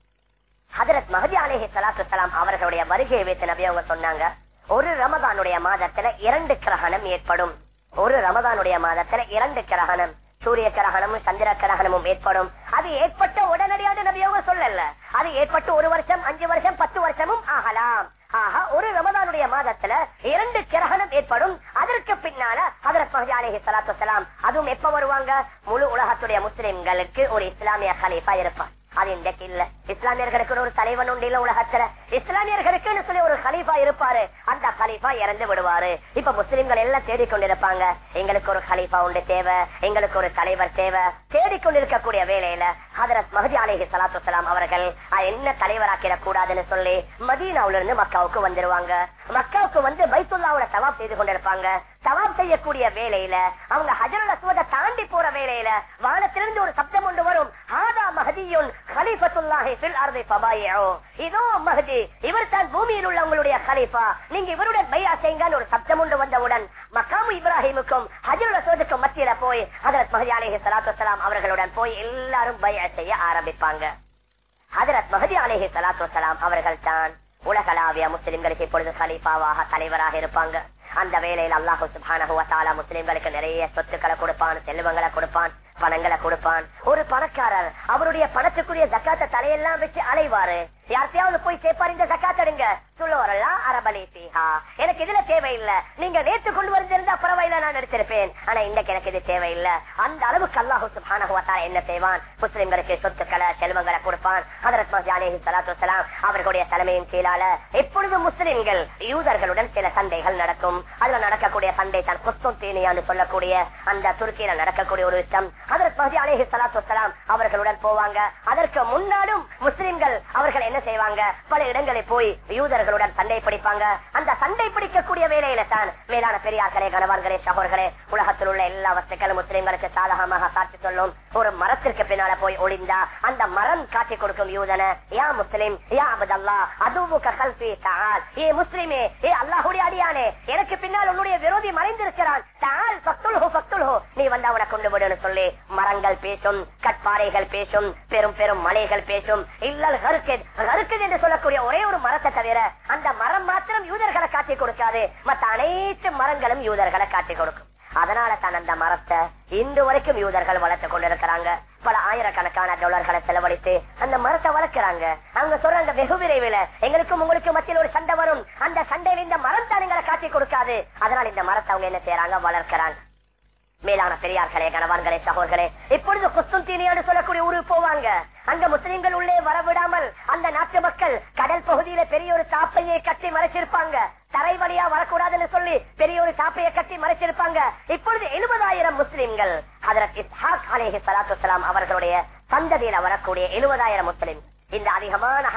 ஹதரத் மஹதி அலேஹி சலாத்து வலாம் அவர்களுடைய வருகையை வைத்து நபி அவங்க சொன்னாங்க ஒரு ரமதானுடைய மாதத்துல இரண்டு கிரகணம் ஏற்படும் ஒரு ரமதானுடைய மாதத்துல இரண்டு கிரகணம் சூரிய கிரகணமும் சந்திர கிரகணமும் ஏற்படும் அது ஏற்பட்ட உடனடியாக நபியோக சொல்லல அது ஏற்பட்டு ஒரு வருஷம் அஞ்சு வருஷம் பத்து வருஷமும் ஆகலாம் ஆக ஒரு ரமதானுடைய மாதத்துல இரண்டு கிரகணம் ஏற்படும் அதற்கு பின்னால ஹதரத் மஹதி அலைஹி ஸலாத்து வஸலாம் அதுவும் எப்ப வருவாங்க முழு உலகத்துடைய முஸ்லிம்களுக்கு ஒரு இஸ்லாமிய கலீஃபா இருப்பார் அது இன்றைக்கு இல்ல இஸ்லாமியர்களுக்கு ஒரு தலைவன் உண்டு இல்ல உலகத்துல இஸ்லாமியர்களுக்கு சொல்லி ஒரு கலீஃபா இருப்பாரு அந்த கலீஃபா இறந்து விடுவாரு இப்ப முஸ்லிம்கள் எல்லாம் தேடிக்கொண்டிருப்பாங்க எங்களுக்கு ஒரு கலீஃபா உண்டு தேவை எங்களுக்கு ஒரு தலைவர் தேவை தேடிக்கொண்டிருக்கக்கூடிய வேலையில ஹதரத் மஹதி அலைஹி ஸலாத்து வஸலாம் அவர்கள் அஹ், என்ன தலைவராக்கிடக் கூடாதுன்னு சொல்லி மதீனாவுல இருந்து மக்காவுக்கு வந்துருவாங்க மக்காவுக்கு வந்து பைத்துல்லாவோட தவாப் செய்து கொண்டிருப்பாங்க தவாப் செய்யக்கூடிய வேலையில அவங்க ஹஜருல் அஸ்வத தாண்டி போற வேலையில வானத்திலிருந்து ஒரு சப்தம் ஒன்று வரும் ஹாதா மஹதியுன் கலீஃபத்துல்லாஹி ஃபில் அர்தி ஃபபாயிஉ இதோ மஹதி இவர் தான் பூமியில் உள்ள உங்களுடைய கலீஃபா நீங்க இவருடன் பையா செய்யுங்கன்னு ஒரு சப்தம் ஒன்று வந்தவுடன் மக்காமு இப்ராஹிமுக்கும் ஹஜருல் அஸ்வதுக்கும் மத்தியில போய் ஹஜரத் மஹதி அலைஹி ஸலாத்து வஸலாம் அவர்களுடன் போய் எல்லாரும் பையா செய்ய ஆரம்பிப்பாங்க ஹதரத் மஹதி அலேஹி சலாத்து வசலாம் அவர்கள் தான் உலகளாவிய முஸ்லிம்களுக்கு இப்பொழுது கலீஃபாவாக தலைவராக இருப்பாங்க அந்த வேளையில் அல்லாஹு சுப்ஹானஹு வ தஆலா முஸ்லிம்களுக்கு நிறைய சொத்துக்களை கொடுப்பான் செல்வங்களை கொடுப்பான் பணங்களை கொடுப்பான் ஒரு பணக்காரர் அவருடைய பணத்துக்குரிய ஜக்காத்த தலையெல்லாம் வச்சு அலைவாரு யார்த்தையாவது போய் கேட்பாரு இந்த ஜக்காத் எடுங்க சொல்லுவாரெல்லாம் அரபலி சீஹா எனக்கு இதுல தேவையில்லை நீங்க நேற்று கொண்டு வந்திருந்தா பரவாயில்ல நான் எடுத்திருப்பேன் ஆனா இன்னைக்கு எனக்கு இது தேவையில்லை அந்த அளவுக்கு அல்லாஹு சுப்ஹானஹு வ தஆலா என்ன செய்வான் முஸ்லிம்களுக்கு சொத்துக்களை செல்வங்களை கொடுப்பான் ஹதரத் மஹதி அலைஹி ஸலாத்து வஸலாம் அவர்களுடைய தலைமையின் கீழால எப்பொழுதும் முஸ்லிம்கள் யூதர்களுடன் சில சண்டைகள் நடக்கும் அதுல நடக்கக்கூடிய சண்டை தான் கொஸ்தோத்தீனியான்னு சொல்லக்கூடிய அந்த துருக்கியில நடக்கக்கூடிய ஒரு விஷயம் ஹதரத் மஹதி அலைஹி ஸலாத்து வஸலாம் அவர்களுடன் போவாங்க அதற்கு முன்னாலும் முஸ்லிம்கள் அவர்கள் என்ன செய்வாங்க பல இடங்களில் போய் யூதர்களுடன் சண்டை பிடிப்பாங்க அந்த சண்டை பிடிக்கக்கூடிய வேலையில தான் மேலான பெரியார்களே கணவான்களே சகோர்களே உலகத்தில் உள்ள எல்லா வஸ்துக்களும் முஸ்லிம்களுக்கு சாதகமாக காட்டி சொல்லும் ஒரு மரத்திற்கு பின்னால போய் ஒளிந்தா அந்த மரம் காட்டி கொடுக்கும் யூதன யா முஸ்லிம் யா அபதல்லா அதுவு கல்பி தால் ஏ முஸ்லிமே ஏ அல்லாஹுடைய அடியானே எனக்கு பின்னால் உன்னுடைய விரோதி மறைந்திருக்கிறான் தால் பக்துல்ஹு பக்துல்ஹு நீ வந்து அவனை கொண்டு விடுன்னு சொல்லி மரங்கள் பேசும் கட்பாறைகள் பேசும் பெரும் பெரும் மலைகள் பேசும் இல்லல் ஹருக்கெத் ஹருக்கெத் என்று சொல்லக்கூடிய ஒரே ஒரு மரத்தை தவிர அந்த மரம் மாத்திரம் யூதர்களை காட்டி கொடுக்காது மற்ற அனைத்து மரங்களும் யூதர்களை காட்டி கொடுக்கும் அதனால தான் அந்த மரத்தை இன்று வரைக்கும் யூதர்கள் வளர்த்து கொண்டிருக்கிறாங்க பல ஆயிரக்கணக்கான டாலர்களை செலவழித்து அந்த மரத்தை வளர்க்கிறாங்க அவங்க சொல்றாங்க வெகு விரைவில் எங்களுக்கும் உங்களுக்கு மத்தியில் ஒரு சண்டை வரும் அந்த சண்டையில் இந்த மரம் தான் எங்களை காட்டி கொடுக்காது அதனால இந்த மரத்தை அவங்க என்ன செய்யறாங்க வளர்க்கிறாங்க மேலான பெரியார்களே கணவான்களே சகோதரர்களே இப்பொழுது குஸ்துந்தீனியான்னு சொல்லக்கூடிய ஊருக்கு போவாங்க அங்க முஸ்லிம்கள் உள்ளே வரவிடாமல் அந்த நாட்டு மக்கள் கடல் பகுதியில பெரிய ஒரு சாப்பையை கட்டி மறைச்சிருப்பாங்க தரை வழியா வரக்கூடாதுன்னு சொல்லி பெரிய ஒரு சாப்பையை கட்டி மறைச்சிருப்பாங்க இப்பொழுது எழுபதாயிரம் முஸ்லிம்கள் ஹதரத் இஸ்ஹாக் அலேஹி சலாத்து வலாம் அவர்களுடைய சந்ததியில வரக்கூடிய எழுபதாயிரம் முஸ்லிம் இந்த அதிகமான ஹதீஸ்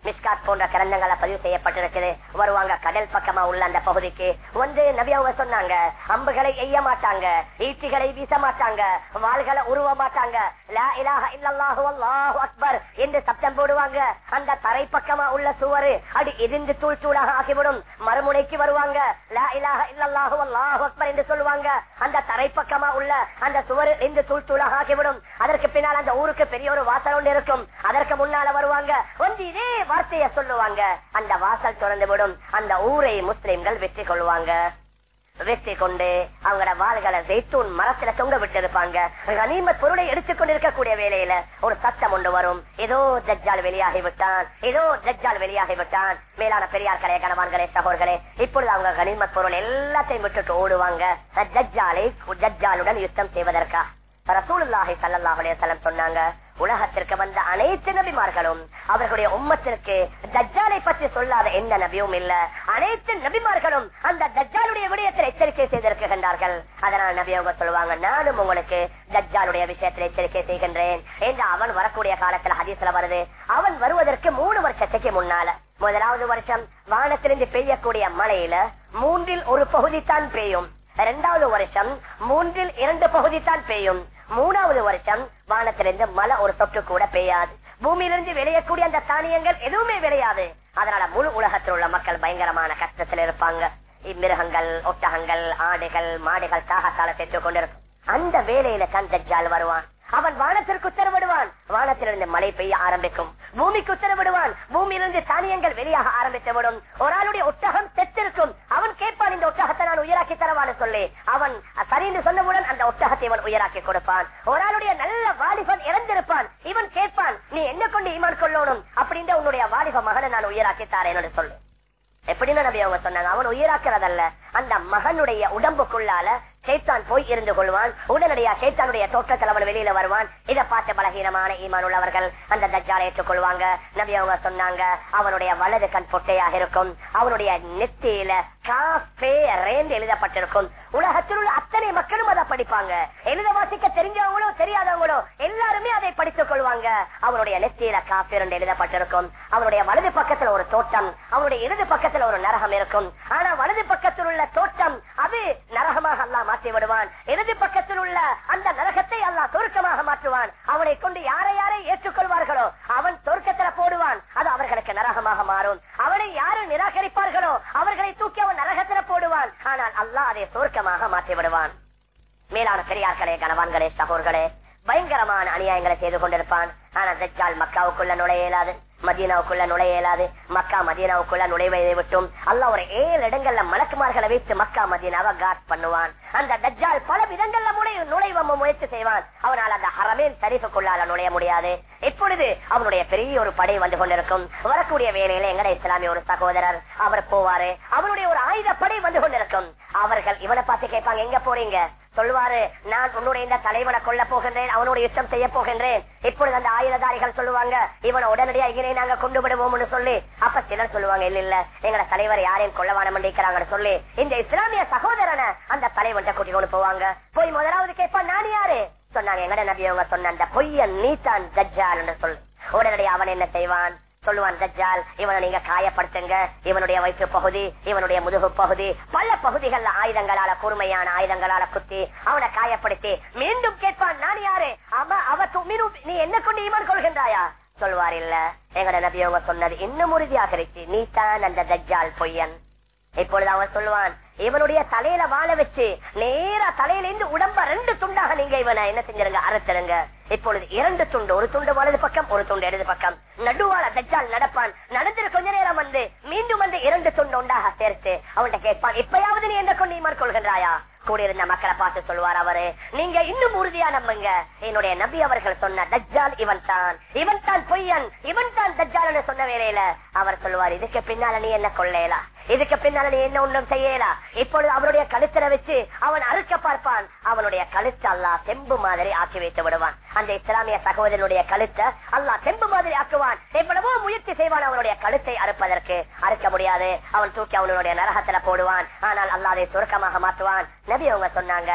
மிஸ்காத் போன்ற கிரந்தங்களை பதிவு செய்யப்பட்டிருக்குது வருவாங்க கடல் பக்கமா உள்ள அந்த பகுதிக்கு வந்து நபி அவங்க சொன்னாங்க அம்புகளை எய்ய மாட்டாங்க ஈட்டிகளை வீச மாட்டாங்க வாள்களை உருவ மாட்டாங்க லா இலாஹ இல்லல்லாஹு அல்லாஹு அக்பர் என்று சப்தம் போடுவாங்க அந்த தரை பக்கமா உள்ள சுவரு அடி இடிந்து தூள் தூளாக ஆகிவிடும் மறுமுனைக்கு வருவாங்க லா இலாஹ இல்லல்லாஹு அல்லாஹு அக்பர் என்று சொல்லுவாங்க அந்த தரை பக்கமா உள்ள அந்த சுவரு இருந்து தூள் தூளாக ஆகிவிடும் அதற்கு பின்னால் அந்த ஊருக்கு பெரிய ஒரு வாசல் ஒன்று இருக்கும் அதற்கு முன்னால வருவாங்க வந்து இதே வார்த்தையை சொல்லுவாங்க அந்த வாசல் திறந்து விடும் அந்த ஊரை முஸ்லிம்கள் வெற்றி கொள்வாங்க வெற்றி கொண்டு அவங்களோட வாள்களை ஜெய்தூன் மரத்துல தொங்க விட்டு இருப்பாங்க கனிமத் பொருளை எடுத்துக்கொண்டிருக்கக்கூடிய வேலையில ஒரு சத்தம் ஒன்று வரும் ஏதோ ஜஜ்ஜால் வெளியாகி விட்டான் ஏதோ ஜஜ்ஜால் வெளியாகி விட்டான் மேலான பெரியார்களே கணவான்களே சகோர்களே இப்பொழுது அவங்க கனிமத் பொருள் எல்லாத்தையும் விட்டுட்டு ஓடுவாங்க ஜஜ்ஜாலை ஜஜ்ஜாலுடன் யுத்தம் செய்வதற்கா ரசூலுல்லாஹி ஸல்லல்லாஹு அலைஹி வஸல்லம் சொன்னாங்க உலகத்திற்கு வந்த அனைத்து நபிமார்களும் அவர்களுடைய உம்மத்திற்கு தஜ்ஜாலை பற்றி சொல்லாத எந்த நபியும் இல்ல அனைத்து நபிமார்களும் அந்த தஜ்ஜாலுடைய விடயத்தில் எச்சரிக்கை செய்திருக்கின்றார்கள் அதனால் நபி அவங்க சொல்லுவாங்க நானும் உங்களுக்கு தஜ்ஜாலுடைய விஷயத்தில் எச்சரிக்கை செய்கின்றேன் என்று அவன் வரக்கூடிய காலத்துல ஹதீஸ்ல வருது அவன் வருவதற்கு மூணு வருஷத்துக்கு முன்னால முதலாவது வருஷம் வானத்திலிருந்து பெய்யக்கூடிய மழையில மூன்றில் ஒரு பகுதி தான் பெய்யும் இரண்டாவது வருஷம் மூன்றில் இரண்டு பகுதி தான் பெய்யும் மூணாவது வருஷம் வானத்திலிருந்து மழை ஒரு தொற்று கூட பெய்யாது பூமியிலிருந்து விளையக்கூடிய அந்த தானியங்கள் எதுவுமே விளையாது அதனால முழு உலகத்தில் உள்ள மக்கள் பயங்கரமான கஷ்டத்தில் இருப்பாங்க இம்மிருகங்கள் ஒட்டகங்கள் ஆடுகள் மாடுகள் தாகத்தால பெற்றுக் கொண்டிருக்கும் அந்த வேலையில தான் தஜ்ஜால் வருவான் அவன் வானத்திற்கு உத்தரவிடுவான் வானத்திலிருந்து மழை பெய்ய ஆரம்பிக்கும் பூமிக்கு உத்தரவிடுவான் பூமியிலிருந்து தானியங்கள் வெளியாக ஆரம்பித்துவிடும் ஒரு ஆளுடைய ஒட்டகம் செத்திருக்கும் அவன் கேட்பான் இந்த ஒட்டகத்தை நான் உயராக்கி தரவான்னு சொல்லி அவன் சரின்னு சொன்னவுடன் அந்த ஒட்டகத்தை இவன் உயராக்கி கொடுப்பான் ஒரு ஆளுடைய நல்ல வாலிபன் இறந்திருப்பான் இவன் கேட்பான் நீ என்ன கொண்டு ஈமான் கொள்ளணும் அப்படின்ற உன்னுடைய வாலிப மகனை நான் உயராக்கி தாரேன்னு சொல்லு எப்படின்னு நபி அவங்க சொன்னாங்க அவன் உயிராக்குறதல்ல அந்த மகனுடைய உடம்புக்குள்ளால சேத்தான் போய் இருந்து கொள்வான் உடனடியா சேத்தானுடைய தோற்றத்தில் அவன் வெளியில வருவான் இதை பார்த்து பலகீனமான ஈமான் உள்ளவர்கள் அந்த தஜ்ஜாலை ஏற்றுக்கொள்வாங்க நபி அவங்க சொன்னாங்க அவனுடைய வலது கண் பொட்டையாக இருக்கும் அவனுடைய நெத்தியில காஃபே ரேந்து எழுதப்பட்டிருக்கும் உலகத்தில் உள்ள அத்தனை மக்களும் அதை படிப்பாங்க எழுத வாசிக்க தெரிஞ்சவங்களோ தெரியாதவங்களோ எல்லாருமே அதை படித்துக் கொள்வாங்க அவனுடைய நெத்தியில காஃபே ரெண்டு எழுதப்பட்டிருக்கும் அவனுடைய வலது பக்கத்துல ஒரு தோட்டம் அவனுடைய இடது பக்கத்துல ஒரு நரகம் இருக்கும் ஆனா வலது பக்கத்தில் உள்ள தோட்டம் அது நரகமாக அல்லாஹ் மாற்றி விடுவான் இடது பக்கத்தில் உள்ள அந்த நரகத்தை அல்லாஹ் சொர்க்கமாக மாற்றுவான் அவனை கொண்டு யாரை யாரை ஏற்றுக்கொள்வார்களோ அவன் சொர்க்கத்துல போடுவான் அது அவர்களுக்கு நரகமாக மாறும் அவனை யாரு நிராகரிப்பார்களோ அவர்களை தூக்கி அவன் நரகத்துல போடுவான் ஆனால் அல்லாஹ் அதை சொர்க்கமாக மாற்றி விடுவான் மேலான பெரியார்களே கணவான்களே சகோர்களே பயங்கரமான அநியாயங்களை செய்து கொண்டிருப்பான் ஆனா தஜ்ஜால் மக்காவுக்குள்ள நுழைய இயலாது மதீனாவுக்குள்ள நுழைய இயலாது மக்கா மதீனாவுக்குள்ள நுழைவதை விட்டும் அல்ல ஒரு ஏழு இடங்கள்ல மலக்குமார்களை வைத்து மக்கா மதீனாவை காட் பண்ணுவான் அந்த தஜ்ஜால் பல விதங்கள்ல முறை நுழைவ முயற்சி செய்வான் அவனால் அந்த ஹரமேன் சரிப்புக்குள்ளால நுழைய முடியாது இப்பொழுது அவனுடைய பெரிய ஒரு படை வந்து கொண்டிருக்கும் வரக்கூடிய வேலையில எங்கட இஸ்லாமிய ஒரு சகோதரர் அவர் போவாரு அவனுடைய ஒரு ஆயுத படை வந்து கொண்டிருக்கும் அவர்கள் இவனை பார்த்து கேட்பாங்க எங்க போறீங்க சொல்லுவாரு நான் உன்னுடைய இந்த தலைவனை கொல்ல போகின்றேன் அவனோட யுத்தம் செய்ய போகின்றேன் இப்பொழுது அந்த ஆயுததாரிகள் சொல்லுவாங்க இவனை உடனடியா இங்கே நாங்க கொண்டு விடுவோம்னு சொல்லி அப்ப சிலர் சொல்லுவாங்க இல்ல இல்ல எங்கட தலைவர் யாரையும் கொல்லவானம் பண்ணிக்கிறாங்கன்னு சொல்லி இந்த இஸ்லாமிய சகோதரனை அந்த தலைவன் கூட்டி கொண்டு போவாங்க போய் முதலாவது கேட்பான் நான் யாரு சொன்னாங்க எங்கட நபி அவங்க சொன்ன அந்த பொய்யன் நீதான் தஜ்ஜால் என்று சொல்லு உடனடியா அவன் என்ன செய்வான் சொல்லுவான் தஜ்ஜால் இவனை நீங்க காயப்படுத்துங்க இவனுடைய வயிற்று பகுதி இவனுடைய முதுகு பகுதி பல பகுதிகள்ல ஆயுதங்களால கூர்மையான ஆயுதங்களால குத்தி அவனை காயப்படுத்தி மீண்டும் கேட்பான் நான் யாரு அவ அவ துமிரு நீ என்ன கொண்டு ஈமான் கொள்கின்றாயா சொல்வார் இல்ல எங்கட நபி அவங்க சொன்னது இன்னும் உறுதியாக இருக்கு நீ தான் அந்த தஜ்ஜால் பொய்யன் இப்பொழுது அவன் சொல்லுவான் இவனுடைய தலையில வாழ வச்சு நேரா தலையில இருந்து உடம்ப ரெண்டு துண்டாக நீங்க இவனை என்ன செஞ்சிருங்க அறுத்துருங்க இப்பொழுது இரண்டு துண்டு ஒரு துண்டு வலது பக்கம் ஒரு துண்டு இடது பக்கம் நடுவால தஜ்ஜால் நடப்பான் நடந்துரு கொஞ்ச நேரம் வந்து மீண்டும் வந்து இரண்டு துண்டு உண்டாக சேர்த்து அவன்கிட்ட கேட்பான் இப்பயாவது நீ என்ன கொண்டு ஈமான் கொள்கின்றாயா கூடியிருந்த மக்களை பார்த்து சொல்லுவார் அவரு நீங்க இன்னும் உறுதியா நம்புங்க என்னுடைய நபி அவர்கள் சொன்ன தஜ்ஜால் இவன் தான் இவன் தான் பொய்யன் இவன் தான் தஜ்ஜால் சொன்ன வேலையில அவர் சொல்லுவார் இதுக்கு பின்னால நீ என்ன கொள்ளையலா இதுக்கு பின்னால நீ என்ன ஒன்றும் செய்யலா இப்பொழுது அவருடைய கழுத்தில வச்சு அவன் அறுக்க பார்ப்பான் அவனுடைய கழுத்து அல்லா செம்பு மாதிரி ஆக்கி வைத்து விடுவான் அந்த இஸ்லாமிய சகோதரனுடைய கழுத்தை அல்லா செம்பு மாதிரி ஆக்குவான் எவ்வளவோ முயற்சி செய்வான் அவனுடைய கழுத்தை அறுப்பதற்கு அறுக்க முடியாது அவன் தூக்கி அவனுடைய நரகத்துல போடுவான் ஆனால் அல்லாதை சுருக்கமாக மாற்றுவான் நபி அவங்க சொன்னாங்க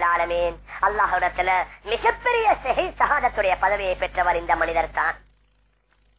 அல்லாஹிடத்துல மிகப்பெரிய சஹாதத்துடைய பதவியை பெற்றவர் இந்த மனிதர் தான்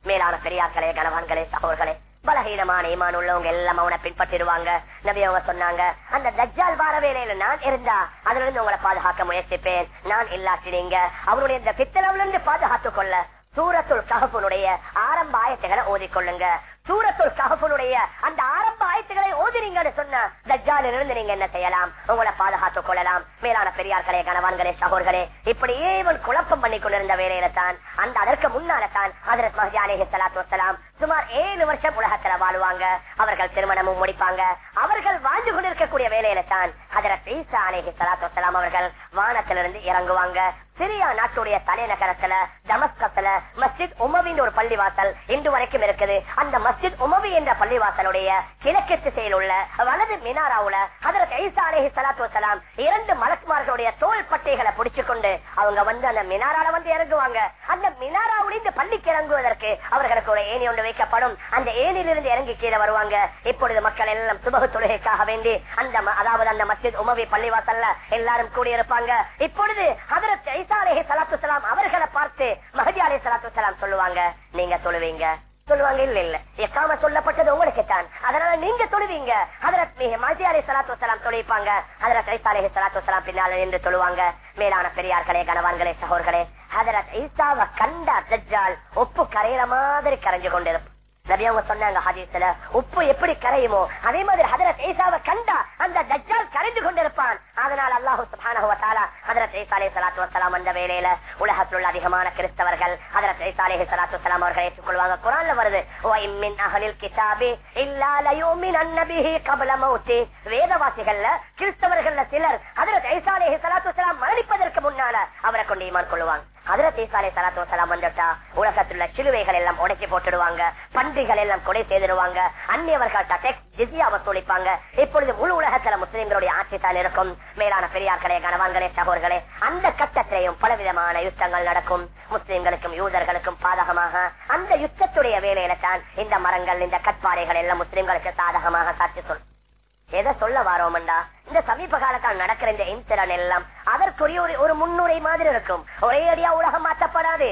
மேலான பெரியார்களே கணவான்களே சகோதர்களே பலகீனமான ஈமான் உள்ளவங்க எல்லாம் அவனை பின்பற்றிடுவாங்க நபி அவங்க சொன்னாங்க அந்த தஜ்ஜால் வார வேலையில நான் இருந்தா அதுல இருந்து உங்களை பாதுகாக்க முயற்சிப்பேன் நான் இல்லாட்டி நீங்க அவருடைய இந்த பித்தளவுல இருந்து பாதுகாத்துக் கொள்ள சூரத்துல் கஹபுனுடைய ஆரம்ப ஆயத்துகளை ஓதிக்கொள்ளுங்க சூரத்துல் கஹபுனுடைய அந்த ஆரம்ப ஆயத்துகளை ஓதினீங்கன்னு சொன்ன தஜ்ஜாலில் இருந்து நீங்க என்ன செய்யலாம் உங்களை பாதுகாத்துக் கொள்ளலாம் மேலான பெரியார்களே கணவான்களே சகோர்களே இப்படியே இவன் குழப்பம் பண்ணி கொண்டிருந்த வேலையில தான் அந்த அதற்கு முன்னால தான் ஹதரத் மஹதி அலேஹி சலாத்து வசலாம் சுமார் ஏழு வருஷம் உலகத்துல வாழுவாங்க அவர்கள் திருமணமும் முடிப்பாங்க அவர்கள் வாழ்ந்து கொண்டிருக்கக்கூடிய வேலையில தான் ஹதரத் ஈசா அலேஹி சலாத்து வசலாம் அவர்கள் வானத்திலிருந்து இறங்குவாங்க சிரியா நாட்டுடைய தலைநகரத்துல தமஸ்கத்துல மஸ்ஜித் உமவின் ஒரு பள்ளிவாசல் இன்று வரைக்கும் இருக்குது அந்த மஸ்ஜித் உமவி என்ற பள்ளிவாசலுடைய கிழக்கு திசையில் உள்ள வலது மினாராவுல ஹதரத் ஈசா அலேஹி சலாத்து வசலாம் இரண்டு மலக்குமார்களுடைய தோல் பட்டைகளை பிடிச்சு கொண்டு அவங்க வந்து அந்த மினாரால வந்து இறங்குவாங்க அந்த மினாராவுடைய இந்த பள்ளிக்கு இறங்குவதற்கு அவர்களுக்கு ஒரு ஏணி ஒன்று வைக்கப்படும் அந்த ஏனிலிருந்து இறங்கி கீழே வருவாங்க இப்பொழுது மக்கள் எல்லாம் சுபகு தொழுகைக்காக வேண்டி அந்த ம- அதாவது அந்த மஸ்ஜித் உமவி பள்ளிவாசல்ல எல்லாரும் கூடியிருப்பாங்க இப்பொழுது ஹதரத் ஈசா அலைஹி ஸலாத்து வஸலாம் அவர்களை பார்த்து மஹதி அலைஹி ஸலாத்து வஸலாம் சொல்லுவாங்க நீங்க தொழுவீங்க சொல்லுவாங்க இல்ல இல்ல எக்காம சொல்லப்பட்டது உங்களுக்கு தான் அதனால நீங்க தொழுவீங்க ஹதரத் மிக மஹதி அலைஹி ஸலாத்து வஸலாம் தொழுவிப்பாங்க ஹதரத் ஈசா அலைஹி ஸலாத்து வஸலாம் பின்னால நின்று தொழுவாங்க மேலான பெரியார்களே கணவான்களே சகோதரர்களே ஹதரத் ஈசாவை கண்ட தஜ்ஜால் உப்பு கரையிற மாதிரி கரைஞ்சு கொண்டிருப்பான் நபி அவங்க சொன்னாங்க ஹதீஸ்ல உப்பு எப்படி கரையுமோ அதே மாதிரி ஹதரத் ஈசாவை கண்டா அந்த தஜ்ஜால் கரைந்து கொண்டிருப்பான் அதனால் அல்லாஹு சுப்ஹானஹு வ தஆலா ஹதரத் ஈசா அலைஹி ஸலாத்து வஸலாம் அந்த வேளையில உலகத்தில் உள்ள அதிகமான கிறிஸ்தவர்கள் ஹதரத் ஈசா அலைஹி ஸலாத்து வஸலாம் அவர்களை ஏற்றுக்கொள்வாங்க குர்ஆன்ல வருது வ இம் மின் அஹ்லில் கிதாபி இல்லா லயுமினன்ன பிஹி கப்ல மௌத்தி வேதவாசிகள்ல கிறிஸ்தவர்கள்ல சிலர் ஹதரத் ஈசா அலைஹி ஸலாத்து வஸலாம் மரணிப்பதற்கு முன்னால அவரை கொண்டு ஈமான் கொள்ளுவாங்க ஹதரத் ஈசா அலைஹி ஸலாத்து வஸலாம் வந்துட்டா உலகத்தில் உள்ள சிலுவைகள் எல்லாம் உடைச்சி போட்டுடுவாங்க பன்றிகள் எல்லாம் கொலை செய்திருவாங்க அந்நியவர்கள்ட்ட டெக்ஸ் ஜிசியா வசூலிப்பாங்க இப்பொழுது முழு உலகத்துல முஸ்லிம்களுடைய ஆட்சி தான் இருக்கும் மேலான பெரியார்களே கணவான்களே சகோர்களே அந்த கட்டத்திலையும் பலவிதமான யுத்தங்கள் நடக்கும் முஸ்லிம்களுக்கும் யூதர்களுக்கும் பாதகமாக அந்த யுத்தத்துடைய வேலையில தான் இந்த மரங்கள் இந்த கட்பாறைகள் எல்லாம் முஸ்லிம்களுக்கு சாதகமாக சாட்சி சொல் எதை சொல்ல வாரோம்டா இந்த சமீப காலத்தில் நடக்கிற இந்த இன்சிடன்ட் எல்லாம் அதற்குரிய ஒரு ஒரு முன்னுரை மாதிரி இருக்கும் ஒரே அடியா உலகம் மாற்றப்படாது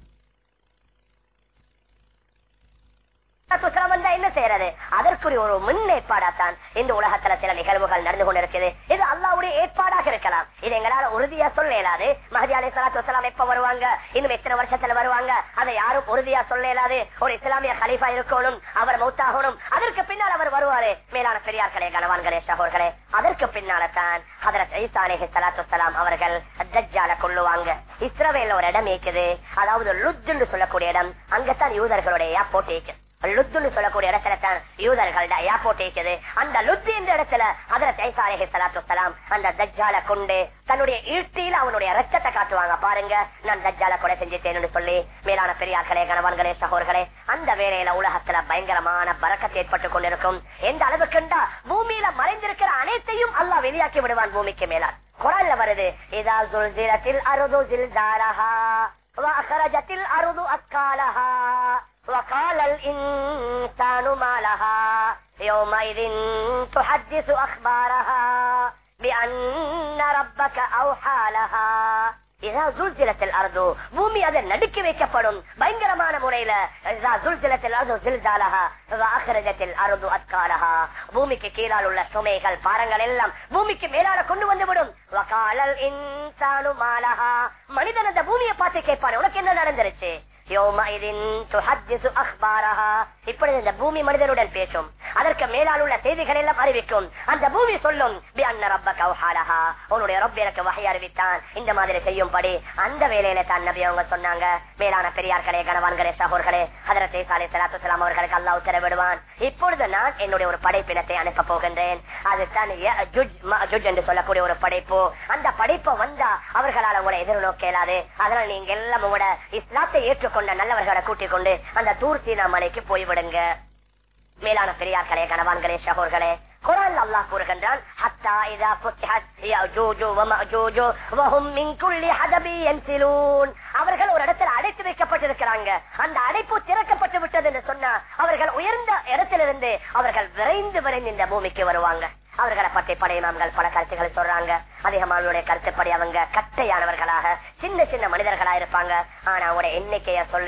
புத்தகம் வந்தா என்ன செய்யறது அதற்குரிய ஒரு முன்னேற்பாடாத்தான் இந்த உலகத்துல சில நிகழ்வுகள் நடந்து கொண்டிருக்குது இது அல்லாவுடைய ஏற்பாடாக இருக்கலாம் இது எங்களால உறுதியா சொல்ல இயலாது மஹதி அலி சலாத்து வசலாம் எப்ப வருவாங்க இன்னும் எத்தனை வருஷத்துல வருவாங்க அதை யாரும் உறுதியா சொல்ல இயலாது ஒரு இஸ்லாமிய கலீஃபா இருக்கணும் அவர் மௌத்தாகணும் அதற்கு பின்னால் அவர் வருவாரு மேலான பெரியார்களே கணவான்களே சகோர்களே அதற்கு பின்னால தான் ஹதரத் ஈசா அலைஹி ஸலாத்து வஸலாம் அவர்கள் தஜ்ஜால கொள்ளுவாங்க இஸ்ரவேல்ல ஒரு இடம் இருக்குது அதாவது லுத்துன்னு சொல்லக்கூடிய இடம் அங்கத்தான் யூதர்களுடைய ஏர்போர்ட் இருக்குது லுத்துன்னு சொல்லக்கூடிய இடத்துல தான் யூதர்களோட ஏர்போர்ட் இருக்குது அந்த லுத்து என்ற இடத்துல அதுல தைசா அலைஹி ஸலாத்து வஸலாம் அந்த தஜ்ஜால கொண்டு தன்னுடைய ஈட்டியில அவனுடைய ரத்தத்தை காட்டுவாங்க பாருங்க நான் தஜ்ஜால கொலை செஞ்சுட்டேன்னு சொல்லி மேலான பெரியார்களே கணவன்களே சகோர்களே அந்த வேலையில உலகத்துல பயங்கரமான பறக்கத்து ஏற்பட்டு கொண்டிருக்கும் எந்த அளவுக்குண்டா பூமியில மறைந்திருக்கிற அனைத்தையும் அல்லாஹ் வெளியாக்கி விடுவான் பூமிக்கு மேலால் குரல்ல வருது இதா ஜுல்சிலத்தில் அருது ஜில்தாரஹா وأخرجت الأرض أثقالها وقال الإنسان ما لها يومئذ تحدث أخبارها بأن ربك أوحى لها இதா ஜுல்சிலத்தில் அர்து பூமி அதை நடுக்கி வைக்கப்படும் பயங்கரமான முறையில இதா ஜுல்சிலத்தில் அர்து ஜில்தாலஹா ஆகிரஜத்தில் அருது அத்காலஹா பூமிக்கு கீழால் உள்ள சுமைகள் பாரங்கள் எல்லாம் பூமிக்கு மேலால கொண்டு வந்து விடும் வகாலல் இன்சானு மாலஹா மனிதன் அந்த பூமியை பார்த்து கேட்பான் உனக்கு என்ன நடந்துருச்சு யோமஇதின் துஹத்திசு அக்பாரஹா இப்பொழுது இந்த பூமி மனிதனுடன் பேசும் அதற்கு மேலால் உள்ள செய்திகள் எல்லாம் அறிவிக்கும் அந்த பூமி சொல்லும் பி அன்ன ரப்பக அவ்ஹாலஹா உன்னுடைய ரப் எனக்கு வகை அறிவித்தான் இந்த மாதிரி செய்யும்படி அந்த வேலையில தான் நபி அவங்க சொன்னாங்க மேலான பெரியார்களே கணவான்களே சகோர்களே ஹதரத் ஈசா அலைஹிஸ் ஸலாத்து வஸலாம் அவர்களுக்கு அல்லாஹ் உத்தரவிடுவான் இப்பொழுது நான் என்னுடைய ஒரு படைப்பினத்தை அனுப்ப போகின்றேன் அதுதான் யஅஜுஜ் மஅஜுஜ் என்று சொல்லக்கூடிய ஒரு படைப்பு அந்த படைப்பு வந்தா அவர்களால் உங்களை எதிர்நோக்க இயலாது அதனால நீங்க எல்லாம் உங்களோட இஸ்லாத்தை ஏற்றுக்கொண்ட நல்லவர்களை கூட்டிக் கொண்டு அந்த தூர் சீனா மலைக்கு போய்விடுங்க மேலான பெரியார்களே கணவான்களே சகோர்களே குரான் அல்லாஹ் கூறுகின்றான் ஹத்தா இதா ஃபுத்திஹத் யஅஜூஜு வமஅஜூஜு வஹும் மின் குல்லி ஹதபி யன்சிலூன் அவர்கள் ஒரு இடத்துல அடைத்து வைக்கப்பட்டிருக்கிறாங்க அந்த அடைப்பு திறக்கப்பட்டு விட்டது என்று சொன்னா அவர்கள் உயர்ந்த இடத்திலிருந்து அவர்கள் விரைந்து விரைந்து இந்த பூமிக்கு வருவாங்க அவர்களை பற்றி படையிமாம்கள் பல கருத்துக்களை சொல்றாங்க அதிகமானவருடைய கருத்துப்படி அவங்க கட்டையானவர்களாக சின்ன சின்ன மனிதர்களா இருப்பாங்க ஆனா அவங்களுடைய எண்ணிக்கைய சொல்லல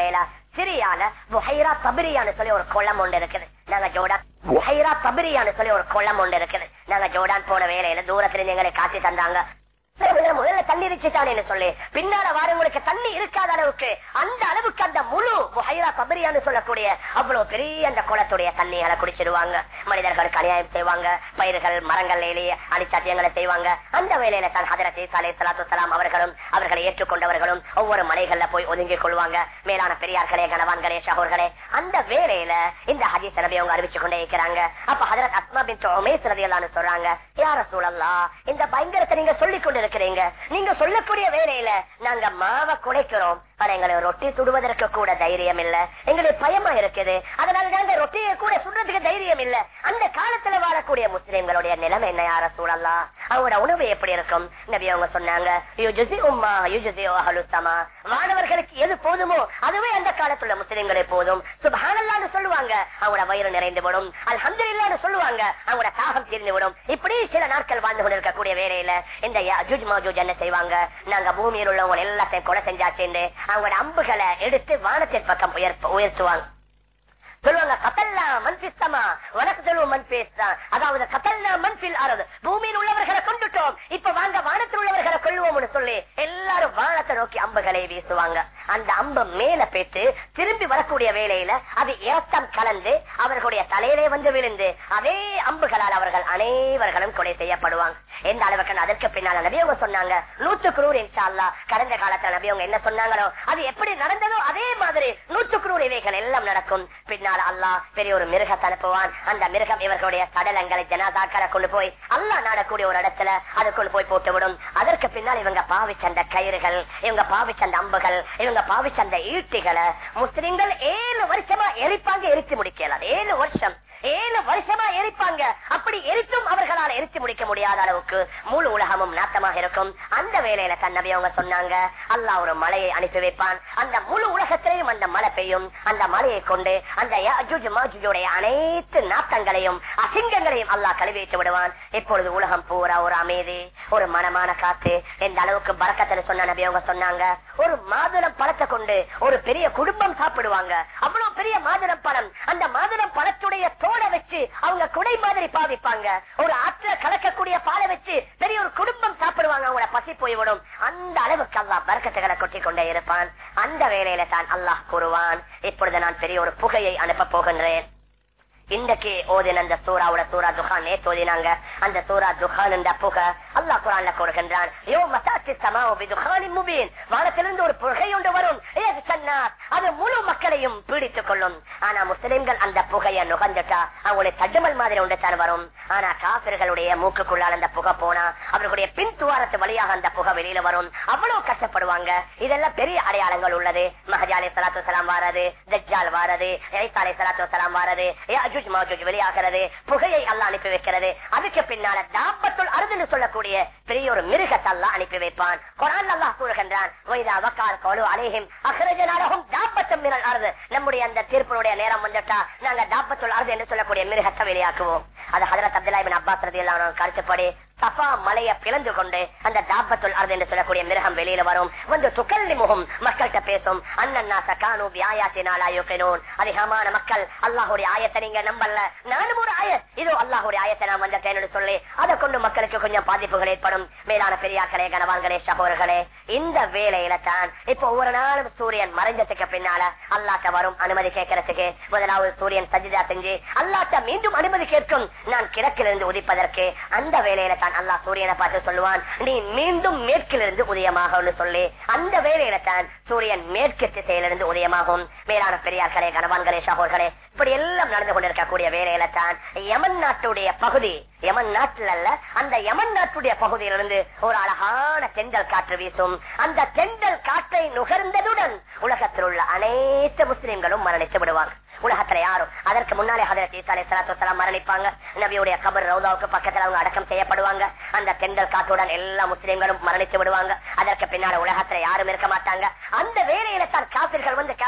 சிரியால புஹைரா தபிரியான்னு சொல்லி ஒரு குளம் ஒன்று இருக்குது நாங்க ஜோடான் புஹைரா தபிரியான்னு சொல்லி ஒரு குளம் ஒன்று இருக்குது நாங்க ஜோடான் போன வேலையில தூரத்துல இருந்து எங்களை காட்டி தந்தாங்க முதல்ல தண்ணி இருந்துச்சுட்டானு சொல்லி பின்னால வாரவங்களுக்கு தண்ணி இருக்காத அளவுக்கு அந்த அளவுக்கு அந்த முழு புகைரா கபரியான்னு சொல்லக்கூடிய அவ்வளவு பெரிய அந்த குளத்துடைய தண்ணிகளை குடிச்சிடுவாங்க மனிதர்களுக்கு அநியாயம் செய்வாங்க பயிர்கள் மரங்கள் எளிய அடிச்சாத்தியங்களை செய்வாங்க அந்த வேலையில தான் ஹதரத் ஈசா அலைஹி ஸலாத்து வஸலாம் அவர்களும் அவர்களை ஏற்றுக்கொண்டவர்களும் ஒவ்வொரு மலைகள்ல போய் ஒதுங்கிக் கொள்வாங்க மேலான பெரியார்களே கணவான்களே ஷஹூர்களே அந்த வேலையில இந்த ஹதீஸ் நபி அவங்க அறிவிச்சு கொண்டே இருக்கிறாங்க அப்ப ஹதரத் அஸ்மா பின் உமேஸ் ரலியல்லாஹு சொல்றாங்க யார சூழல்லா இந்த பயங்கரத்தை நீங்க சொல்லிக் கொண்டு இருக்கிறீங்க நீங்க சொல்லக்கூடிய வேலையில நாங்க மாவை குலைக்கிறோம் ஆனா எங்களை ரொட்டி சுடுவதற்கு கூட தைரியம் இல்ல எங்களுக்கு பயமா இருக்குது அதனால நாங்க ரொட்டியை கூட சுடுறதுக்கு தைரியம் இல்ல அந்த காலத்துல வாழக்கூடிய முஸ்லிம்களுடைய நிலைமை என்ன யார சூழல்லாம் அவங்களோட உணவு எப்படி இருக்கும் நபி அவங்க சொன்னாங்க யுஜுசி உம்மா யுஜுசி அஹலுசமா மாணவர்களுக்கு எது போதுமோ அதுவே அந்த காலத்துல முஸ்லிம்களே போதும் சுபஹானல்லான்னு சொல்லுவாங்க அவங்களோட வயிறு நிறைந்து விடும் அல்ஹம்துலில்லாஹ்னு சொல்லுவாங்க அவங்களோட தாகம் தீர்ந்து விடும் இப்படி சில நாட்கள் வாழ்ந்து கொண்டிருக்கக்கூடிய வேலையில இந்த யஜூஜ் மாஜூஜ் என்ன செய்வாங்க நாங்க பூமியில் உள்ளவங்க எல்லாத்தையும் கொலை செஞ்சாச்சுன்னு அவங்களோட அம்புகளை எடுத்து வானத்தின் பக்கம் உயர்ப்ப உயர்த்துவாங்க சொல்லுவாங்க கத்தல்லா மன்பிஸ்தமா உனக்கு சொல்லுவோம் மன்பிஸ்தா அதாவது கத்தல்லா மன்பில் அரது பூமியில் உள்ளவர்களை கொண்டுட்டோம் இப்ப வாங்க வானத்தில் உள்ளவர்களை கொள்ளுவோம்னு சொல்லி எல்லாரும் வானத்தை நோக்கி அம்புகளை வீசுவாங்க அந்த அம்பு மேல போயிட்டு திரும்பி வரக்கூடிய வேளையில அது ஏத்தம் கலந்து அவர்களுடைய தலையிலே வந்து விழுந்து அதே அம்புகளால் அவர்கள் அனைவர்களும் கொலை செய்யப்படுவாங்க எந்த அளவுக்கு அதற்கு பின்னால நபியவங்க சொன்னாங்க நூற்றுக்கு நூறு இன்ஷா அல்லா கடந்த காலத்துல நபியவங்க என்ன சொன்னாங்களோ அது எப்படி நடந்ததோ அதே மாதிரி நூற்றுக்கு நூறு இவைகள் எல்லாம் நடக்கும் பின்னால் அல்லாஹ் பெரிய ஒரு மிருகத்தை அனுப்புவான் அந்த மிருகம் இவர்களுடைய சடலங்களை ஜனாதாக்களை கொண்டு போய் அல்லாஹ் நாடக்கூடிய ஒரு இடத்துல அதுக்குள்ள போய் போட்டு விடும் அதற்கு பின்னால் இவங்க பாவிச்சந்த கயிறுகள் இவங்க பாவிச்சந்த அம்புகள் இவங்க பாவிச்சந்த ஈட்டிகளை முஸ்லிம்கள் ஏழு வருஷமா எரிப்பாங்க எரித்து முடிக்கலாம் ஏழு வருஷம் ஏழு வருஷமா எரிப்பாங்க அப்படி எரித்தும் அவர்களால் எரித்து முடிக்க முடியாத அளவுக்கு முழு உலகமும் நாட்டமாக இருக்கும் அந்த வேலையில தன்னபி அவங்க சொன்னாங்க அல்லாஹ் ஒரு மலையை அனுப்பி வைப்பான் அந்த முழு உலகத்திலையும் அந்த மழை பெய்யும் அந்த மலையை கொண்டு அந்த யாஜூஜ் மாஜூஜுடைய அனைத்து நாட்டங்களையும் அசிங்கங்களையும் அல்லாஹ் கழுவிட்டு விடுவான் இப்பொழுது உலகம் பூரா ஒரு அமைதி ஒரு மனமான காத்து எந்த அளவுக்கு பறக்கத்துல சொன்ன நபி அவங்க சொன்னாங்க ஒரு மாதுளம் பழத்தை கொண்டு ஒரு பெரிய குடும்பம் சாப்பிடுவாங்க அவ்வளவு பெரிய மாதுளம் பழம் அந்த மாதுளம் பழத்துடைய தோலை வச்சு அவங்க குடை மாதிரி பாவிப்பாங்க ஒரு ஆற்றுல கலக்கக்கூடிய பாலை வச்சு பெரிய ஒரு குடும்பம் சாப்பிடுவாங்க அவங்கள பசி போய்விடும் அந்த அளவுக்கு அல்லாஹ் பறக்கத்துகளை கொட்டி கொண்டே இருப்பான் அந்த வேலையில தான் அல்லாஹ் கூறுவான் இப்பொழுது நான் பெரிய ஒரு புகையை அனுப்ப போகின்றேன் இன்றைக்கு ஓதின அந்த சூறாவோட சூரா துகான் நேத்து ஓதினாங்க அந்த சூரா துகான் என்ற புகை அல்லாஹ் குரான்ல கூறுகின்றான் யோ மசாத்தி சமாவு பிதுகானின் முபீன் வானத்திலிருந்து ஒரு புகை ஒன்று வரும் ஏது சன்னாத் அது முழு மக்களையும் பீடித்துக் கொள்ளும் ஆனா முஸ்லிம்கள் அந்த புகையை நுகர்ந்துட்டா அவங்களுடைய தடுமல் மாதிரி ஒன்று தான் வரும் ஆனா காபிர்களுடைய மூக்குக்குள்ளால் அந்த புகை போனா அவர்களுடைய பின் துவாரத்து வழியாக அந்த புகை வெளியில வரும் அவ்வளவு கஷ்டப்படுவாங்க இதெல்லாம் பெரிய அடையாளங்கள் உள்ளது மஹஜாலி சலாத்து சலாம் வாரது தஜ்ஜால் வாரது ஐசாலை சலாத்து சலாம் வாரது யாஜூஜ் மாஜூஜ் வெளியாகிறது புகையை அல்லாஹ் அனுப்பி வைக்கிறது அதுக்கு பின்னால தாப்பத்துள் அருதுன்னு சொல்லக்கூடிய பெரிய ஒரு மிருகத்தை அல்லாஹ் அனுப்பி வைப்பான் குரான் அல்லாஹ் கூறுகின்றான் வைதா வக்கால் கோலு அலைஹிம் அஹ்ரஜனாலஹும் தாப்பத்தும் மினல் அர்து நம்முடைய அந்த தீர்ப்பினுடைய நேரம் வந்துட்டா நாங்க தாப்பத்துள் அருது என்று சொல்லக்கூடிய மிருகத்தை வெளியாக்குவோம் அது ஹதரத் அப்துல்லா இபின் அப்பாஸ் ரலியல்லாஹு அன்ஹு கருத்துப்படி சஃபா மலையை பிளந்து கொண்டு அந்த தாபத்துள் அர்து என்று சொல்லக்கூடிய மிருகம் வெளியில வரும் வந்து துக்கல்லி முகம் மக்கள்கிட்ட பேசும் அண்ணன்னா சகானு வியாயாத்தினால் ஆயோக்கினோன் அதிகமான மக்கள் அல்லாஹுடைய ஆயத்தை நீங்க நம்பல நானும் ஒரு ஆயத் இதோ அல்லாஹுடைய ஆயத்தை நான் வந்தேன்னு சொல்லி அதை கொண்டு மக்களுக்கு கொஞ்சம் பாதிப்புகள் ஏற்படும் மேலான பெரியாக்களே கனவான்களே சகோதரர்களே இந்த வேலையில தான் இப்ப ஒவ்வொரு நாளும் சூரியன் மறைஞ்சதுக்கு பின்னால அல்லாட்ட வரும் அனுமதி கேட்கறதுக்கு முதலாவது சூரியன் சஜிதா செஞ்சு அல்லாட்ட மீண்டும் அனுமதி கேட்கும் நான் கிழக்கிலிருந்து உதிப்பதற்கு அந்த வேலையில தான் அல்லாஹ் சூரியனை பார்த்து சொல்லுவான் நீ மீண்டும் மேற்கிலிருந்து உதயமாகும்னு சொல்லி அந்த வேலையில தான் சூரியன் மேற்கு திசையிலிருந்து உதயமாகும் மேலான பெரியார்களே கனவான்களே சகோதரர்களே இப்படி எல்லாம் நடந்து கொண்டிருக்கக்கூடிய வேலையில தான் யமன் நாட்டுடைய பகுதி யமன் நாட்டில் அல்ல அந்த யமன் நாட்டுடைய பகுதியிலிருந்து ஒரு அழகான தென்றல் காற்று வீசும் அந்த தென்றல் காற்றை நுகர்ந்ததுடன் உலகத்தில் உள்ள அனைத்து முஸ்லிம்களும் மரணித்து விடுவாங்க உலகத்துல யாரும் அதற்கு முன்னாலே ஹதரத் ஈசா அலைஹி ஸலாத்து வஸலாம் மரணிப்பாங்க நபியுடைய கபர் ரவுதாவுக்கு பக்கத்துல அவங்க அடக்கம் செய்யப்படுவாங்க அந்த தென்றல் காற்றுடன் எல்லா முஸ்லிம்களும் மரணித்து விடுவாங்க அதற்கு பின்னால உலகத்துல யாரும் இருக்க மாட்டாங்க அந்த வேலையில தான் காபிர்கள் வந்து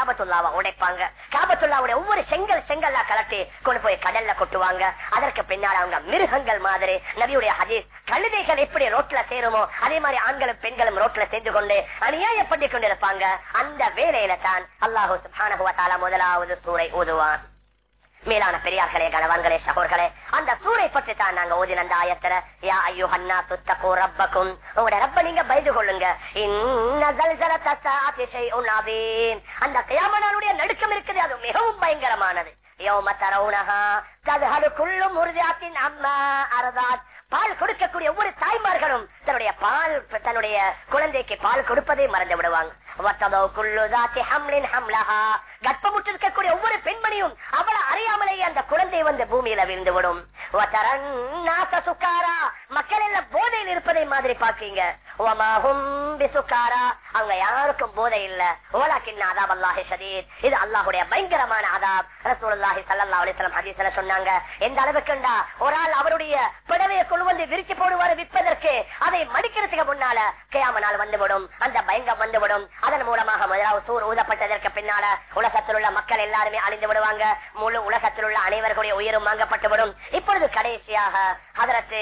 காபத்துல்லாவை உடைப்பாங்க காபத்துல்லாவுடைய ஒவ்வொரு செங்கல் செங்கல்லா கலட்டி கொண்டு போய் கடல்ல கொட்டுவாங்க அதற்கு பின்னால் அவங்க மிருகங்கள் மாதிரி நபியுடைய ஹதீஸ் கழுதைகள் எப்படி ரோட்ல சேருமோ அதே மாதிரி ஆண்களும் பெண்களும் ரோட்ல சேர்ந்து கொண்டு அநியாயப்பட்டு கொண்டிருப்பாங்க அந்த வேலையில தான் அல்லாஹூ சுப்ஹானஹு வ தஆலா முதலாவது சூரை ஊதுவான் மேலான பெரியார்களே கணவன்களே சகோர்களே அந்த சூரை பற்றி தான் நாங்க ஓதின அந்த ஆயத்துல யா ஐயோ அண்ணா துத்தகோ ரப்பக்கும் உங்களோட ரப்ப நீங்க பயந்து கொள்ளுங்க இன்ன ஜல்சலத்த ஸாஅத்தி ஷைஉன் அதீம். அந்த கியாமனாளுடைய நடுக்கம் இருக்குது அது மிகவும் பயங்கரமானது யௌம தரவுனஹா ததுஹலு குல்லு முர்ஜாத்தின் அம்மா அரதாத் பால் கொடுக்கக்கூடிய ஒவ்வொரு தாய்மார்களும் தன்னுடைய பால் தன்னுடைய குழந்தைக்கு பால் கொடுப்பதை மறந்து விடுவாங்க வத்ததோ குல்லு தாத்தி ஹம்லின் ஹம்லஹா கர்ப்பமுற்று இருக்கக்கூடிய ஒவ்வொரு பெண்மணியும் அவளை அறியாமலேயே அந்த குழந்தை வந்து பூமியில விழுந்து விடும் வதரன் நாச சுக்காரா மக்கள் எல்லாம் போதையில் இருப்பதை மாதிரி பாக்கீங்க ஒமாஹும் பிசுக்காரா அவங்க யாருக்கும் போதை இல்ல ஓலாக்கின் அதாப் அல்லாஹி ஷதீத் இது அல்லாஹுடைய பயங்கரமான அதாப் ரசூலுல்லாஹி ஸல்லல்லாஹு அலைஹி வஸல்லம் ஹதீஸ்ல சொன்னாங்க எந்த அளவுக்குண்டா ஒரு ஆள் அவருடைய புடவையை கொண்டு வந்து விரிச்சு போடுவாரு விற்பதற்கு அதை மடிக்கிறதுக்கு முன்னால கியாம நாள் வந்துவிடும் அந்த பயங்கம் வந்துவிடும் அதன் மூலமாக முதலாவது சூர் ஊதப்பட்டதற்கு பின்னால உலகத்தில் உள்ள மக்கள் எல்லாருமே அழிந்து விடுவாங்க முழு உலகத்தில் உள்ள அனைவர்களுடைய உயிரும் வாங்கப்பட்டுவிடும் இப்பொழுது கடைசியாக அதற்கு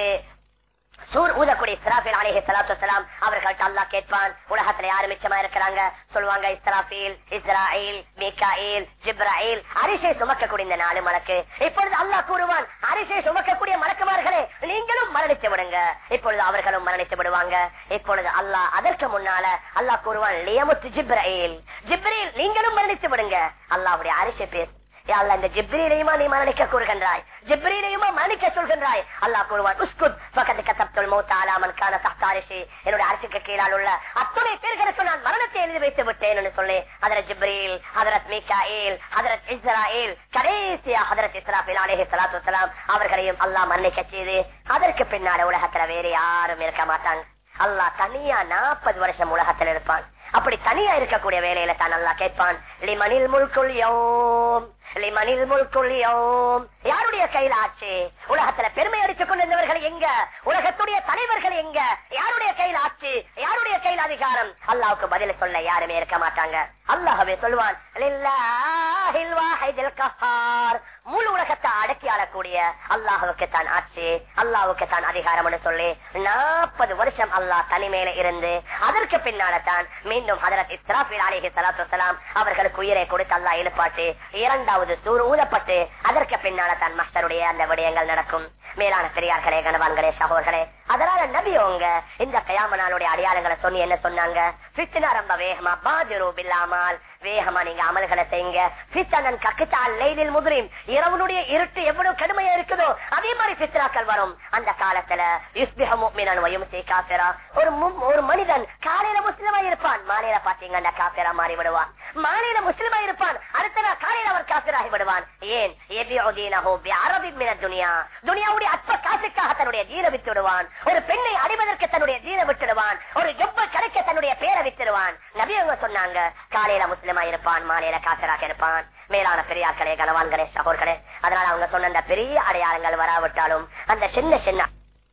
சூர் ஊதக்கூடிய இஸ்ராஃபில் அலேஹி சலாத்து வலாம் அவர்கள்ட்ட அல்லாஹ் கேட்பான் உலகத்துல யாரு மிச்சமா இருக்கிறாங்க சொல்லுவாங்க இஸ்ராஃபில் இஸ்ராயில் மீகாயில் ஜிப்ராயில் அரிசை சுமக்கக்கூடிய இந்த நாலு மலக்கு இப்பொழுது அல்லாஹ் கூறுவான் அரிசை சுமக்கக்கூடிய மலக்குமார்களே நீங்களும் மரணித்து விடுங்க இப்பொழுது அவர்களும் மரணித்து விடுவாங்க இப்பொழுது அல்லாஹ் அதற்கு முன்னால அல்லாஹ் கூறுவான் லியமுத்து ஜிப்ராயில் ஜிப்ரீல் நீங்களும் மரணித்து விடுங்க அல்லாஹ்வுடைய அரிசை பேர் யா அல்லாஹ் இந்த ஜிப்ரீலையுமா நீ மரணிக்க கூறுகின்றாய் ஜிப்ரீலையுமா மரணிக்க சொல்கின்றாய் அல்லாஹ் கூறுவான் உஸ்குத் ஃபகத் கதப்துல் மௌத் அலா மன் கான தஹ்த அரிசி என்னுடைய அரிசிக்கு கீழால் உள்ள அத்தனை பேர்களுக்கு நான் மரணத்தை எழுதி வைத்து விட்டேன் என்று சொல்லி ஹதரத் ஜிப்ரீல் ஹதரத் மீகாயில் ஹதரத் இஸ்ராயில் கடைசியா ஹதரத் இஸ்ராஃபில் அலைஹி ஸலாத்து வஸலாம் அவர்களையும் அல்லாஹ் மரணிக்க செய்து அதற்கு பின்னால உலகத்துல வேற யாரும் இருக்க மாட்டாங்க அல்லாஹ் தனியா நாற்பது வருஷம் உலகத்தில் இருப்பான் அப்படி தனியா இருக்கக்கூடிய வேலையில தான் அல்லாஹ் கேட்பான் லிமனில் முல்குல் யோம் லிமனில் முல்குல் யோம் யாருடைய கையில் ஆட்சி உலகத்துல பெருமை அடித்துக் கொண்டிருந்தவர்கள் எங்க உலகத்துடைய தலைவர்கள் எங்க யாருடைய கையில் ஆட்சி யாருடைய கையில் அதிகாரம் அல்லாவுக்கு பதில் சொல்ல யாருமே இருக்க மாட்டாங்க அல்லாஹவே சொல்லுவான் லில்லாஹில் வாஹிதில் கஹார் முழு உலகத்தை அடக்கி ஆளக்கூடிய அல்லாஹுக்கு தான் ஆட்சி அல்லாஹுக்கு தான் அதிகாரம் சொல்லி நாற்பது வருஷம் அல்லாஹ் தனிமையில இருந்து அதற்கு பின்னால தான் மீண்டும் ஹதரத் இஸ்ராஃபில் அலிஹி சலாத்து வலாம் அவர்களுக்கு உயிரை கொடுத்து அல்லாஹ் எழுப்பாட்டு இரண்டாவது சூர் ஊதப்பட்டு அதற்கு பின்னால தான் மஸ்டருடைய அந்த விடயங்கள் நடக்கும் மேலான பெரியார்களே கணவான்களே சகோதரர்களே அதனால நபி அவங்க இந்த கயாம நாளுடைய அடையாளங்களை சொல்லி என்ன சொன்னாங்க பித்னா ரொம்ப வேகமா பாதிரு பில்லாமல் வேகமா நீங்க அமல்களை செய்யுங்க பித்தனன் கக்குத்தால் லைலில் முதிரிம் இரவனுடைய இருட்டு எவ்வளவு கடுமையா இருக்குதோ அதே மாதிரி பித்ராக்கள் வரும் அந்த காலத்துல யுஸ்பிஹ முஃமினன் வயும்சி காஃபிரா ஒரு மு- ஒரு மனிதன் காலையில முஸ்லிமா இருப்பான் மாலையில பாத்தீங்கன்னா காஃபிரா மாறி விடுவான் மாலையில முஸ்லிமா இருப்பான் அடுத்த நாள் காலையில அவர் காஃபிராகி விடுவான் ஏன் எபியோ தீனஹு பிஅரபி மின துனியா துனியாவுடைய அற்ப காசுக்காக தன்னுடைய ஜீர விட்டு விடுவான் ஒரு பெண்ணை அடைவதற்கு தன்னுடைய ஜீர விட்டுடுவான் ஒரு ஜொப்ப கிடைக்க தன்னுடைய பேரை விட்டுடுவான் நபி அவங்க சொன்னாங்க காலையில முஸ்லிமா இருப்பான் மாலையில காசராக இருப்பான் மேலான பெரியார்களே கனவான்களே சகோர்களே அதனால அவங்க சொன்ன அந்த பெரிய அடையாளங்கள் வராவிட்டாலும் அந்த சின்ன சின்ன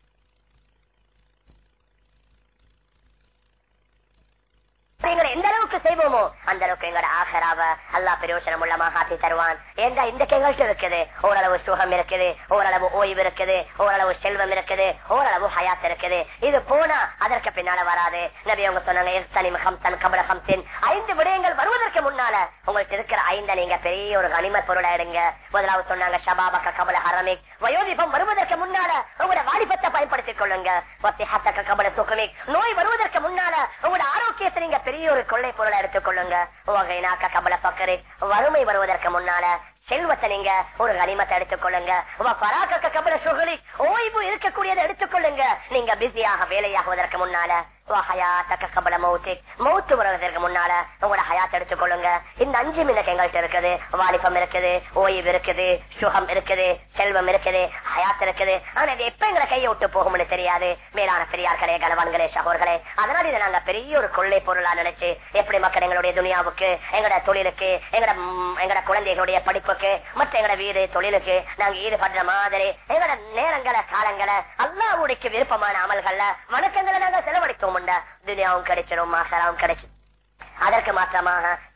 எங்களை எந்த அளவுக்கு செய்வோமோ அந்த அளவுக்கு எங்களோட ஆகராவ அல்லா பிரயோசனம் உள்ளமாக ஆத்தி தருவான் ஏண்டா இந்த எங்கள்கிட்ட இருக்குது ஓரளவு சுகம் இருக்குது ஓரளவு ஓய்வு இருக்குது ஓரளவு செல்வம் இருக்குது ஓரளவு ஹயாத் இருக்குது இது போனா அதற்கு பின்னால வராது நபி அவங்க சொன்னாங்க "இஹ்தனிம் ஹம்சன் கபல ஹம்சின்." ஐந்து விடயங்கள் வருவதற்கு முன்னால உங்களுக்கு இருக்கிற ஐந்த நீங்க பெரிய ஒரு கனிம பொருளா எடுங்க முதலாவது சொன்னாங்க ஷபாபக்க கபல ஹரமிக் வயோதிபம் வருவதற்கு முன்னால உங்களோட வாலிபத்தை பயன்படுத்திக் கொள்ளுங்க வசிஹத்தக்க கபல சுகமிக் நோய் வருவதற்கு முன்னால உங்களோட ஆரோக்கியத்தை நீங்க பெரிய ஒரு கொள்ளை பொருளை எடுத்துக் கொள்ளுங்க வகைனாக்க கபல பக்கரை வறுமை வருவதற்கு முன்னால செல்வத்தை நீங்க ஒரு கனிமத்தை எடுத்துக் கொள்ளுங்க பராக்க கபல சுகலி ஓய்வு இருக்கக்கூடியதை எடுத்துக் கொள்ளுங்க நீங்க பிஸியாக வேலையாகுவதற்கு முன்னால ஹயாத்தக்க கபல மௌத்திக் மௌத்து வருவதற்கு முன்னால உங்களோட ஹயாத் எடுத்துக் கொள்ளுங்க இந்த அஞ்சு மின்னக்கு எங்கள்கிட்ட இருக்குது வாலிபம் இருக்குது ஓய்வு இருக்குது சுகம் இருக்குது செல்வம் இருக்குது ஹயாத் இருக்குது ஆனா இது எப்ப எங்களை கையை விட்டு போகும்னு தெரியாது மேலான பெரியார்களே கணவான்களே சகோர்களே அதனால இதை நாங்க பெரிய ஒரு கொள்ளை பொருளா நினைச்சு எப்படி மக்கள் எங்களுடைய துனியாவுக்கு எங்களோட தொழிலுக்கு எங்களோட ம், எங்களோட குழந்தைகளுடைய படிப்புக்கு மற்ற எங்களோட வீடு தொழிலுக்கு நாங்க ஈடுபடுற மாதிரி எங்களோட நேரங்களை காலங்களை அல்லாவுடைக்கு விருப்பமான அமல்கள்ல வணக்கங்களை நாங்க செலவழித்தோம் துனியாவும் கிடைச்சிடும் மாசராவும் கிடைச்சிடும் அதற்கு மாற்றமாக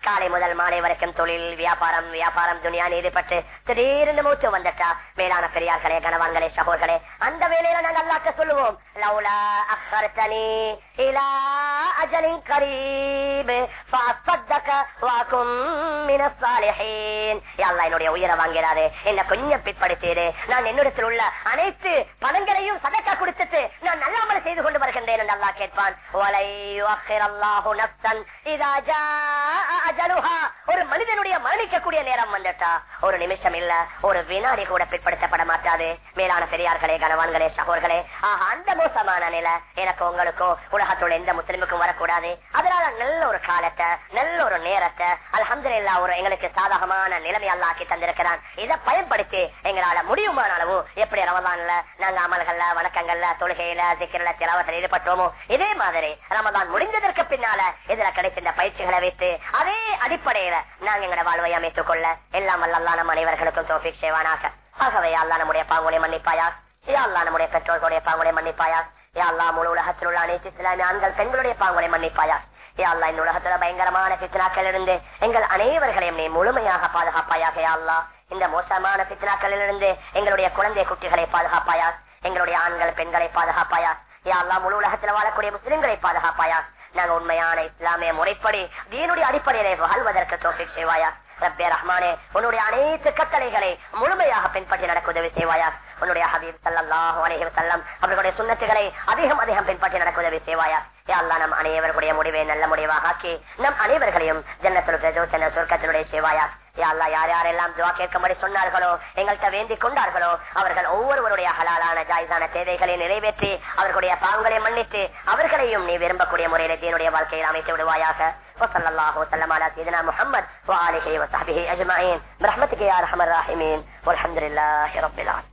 காலை முதல் மாலை வரைக்கும் தொழில் வியாபாரம் வியாபாரம் துணியா ஈடுபட்டு திடீர்னு மூச்சு வந்துட்டா மேலான பெரியார்களே கனவான்களே சகோர்களே அந்த வேலையில நாங்க அல்லாட்ட சொல்லுவோம் லவுலா அக்கர்த்தனி இலா அஜலின் கரீப் فأصدق وأكن من الصالحين يا الله என்னுடைய உயிரை வாங்கிறாரு என்ன கொஞ்சம் பிற்படுத்தீரு நான் என்னிடத்தில் உள்ள அனைத்து பணங்களையும் சதக்கா கொடுத்துட்டு நான் நல்லாமல் செய்து கொண்டு வருகின்றேன் என்று அல்லாஹ் கேட்பான் وَلَن يُؤَخِّرَ اللَّهُ نَفْسًا إِذَا جَاءَ أَجَلُهَا ஒரு மனிதனுடைய மரணிக்கக்கூடிய நேரம் வந்துட்டா ஒரு நிமிஷம் இல்ல ஒரு வினாடி கூட பிற்படுத்தப்பட மாட்டாது மேலான பெரியார்களே கனவான்களே சகோர்களே ஆஹா அந்த மோசமான நிலை எனக்கு உங்களுக்கும் உலகத்தோட எந்த முஸ்லிமுக்கும் வரக்கூடாது அதனால நல்ல ஒரு காலத்தை நல்ல ஒரு நேரத்தை அல்ஹம்துலில்லாஹ் ஒரு எங்களுக்கு சாதகமான நிலைமை அல்லாக்கி தந்திருக்கிறான் இதை பயன்படுத்தி எங்களால முடியுமான அளவு எப்படி ரமதான்ல நாங்க அமல்கள்ல வணக்கங்கள்ல தொழுகையில சிக்கரில திலாவத்தில் ஈடுபட்டோமோ இதே மாதிரி ரமதான் முடிந்ததற்கு பின்னால இதுல கிடைக்கின்ற பயிற்சிகளை வைத்து அதே அடிப்படையில நாங்க எங்களோட வாழ்வை அமைத்துக் கொள்ள எல்லாம் வல்ல நம் அனைவர்களுக்கும் தோஃபிக் செய்வானாக ஆகவே அல்லா நம்முடைய பாங்குனை மன்னிப்பாயா யா அல்லா நம்முடைய பெற்றோர்களுடைய பாங்குனை மன்னிப்பாயா யா அல்லா முழு உலகத்தில் உள்ள அனைத்து இஸ்லாமிய ஆண்கள் பெண்களுடைய பாங்குனை மன்னிப்பாயா யா அல்லா இந்த உலகத்துல பயங்கரமான பித்னாக்கள் இருந்து எங்கள் அனைவர்களையும் நீ முழுமையாக பாதுகாப்பாயாக யா அல்லா இந்த மோசமான பித்னாக்களில் இருந்து எங்களுடைய குழந்தை குட்டிகளை பாதுகாப்பாயா எங்களுடைய ஆண்கள் பெண்களை பாதுகாப்பாயா யா அல்லா முழு உலகத்தில் வாழக்கூடிய முஸ்லிம்களை பாதுகாப்பாயா நாங்க உண்மையான இஸ்லாமிய முறைப்படி தீனுடைய அடிப்படையிலே வாழ்வதற்கு தோஃபிக் செய்வாயா ரப்பே ரஹ்மானே உன்னுடைய அனைத்து கட்டளைகளை முழுமையாக பின்பற்றி நடக்க உதவி செய்வாயா உன்னுடைய ஹபீப் சல்லாஹு அலைஹி வஸல்லம் அவர்களுடைய சுண்ணத்துகளை அதிகம் அதிகம் பின்பற்றி நடக்க உதவி செய்வாயா யா அல்லாஹ் நம் அனைவருடைய முடிவை நல்ல முடிவாக ஆக்கி நம் அனைவர்களையும் ஜன்னத்துல் பிரதோஸ் என்ற சொர்க்கத்தினுடைய செய்வாயா யா அல்லாஹ் யார் யாரெல்லாம் துவா கேட்கும்படி சொன்னார்களோ எங்கள்கிட்ட வேண்டிக் கொண்டார்களோ அவர்கள் ஒவ்வொருவருடைய ஹலாலான ஜாயிசான தேவைகளை நிறைவேற்றி அவர்களுடைய பாவங்களை மன்னித்து அவர்களையும் நீ விரும்பக்கூடிய முறையில தீனுடைய வாழ்க்கையில் அமைத்து விடுவாயாக وصلى الله وسلم على سيدنا محمد وآله وصحبه أجمعين برحمتك يا أرحم الراحمين والحمد لله رب العالمين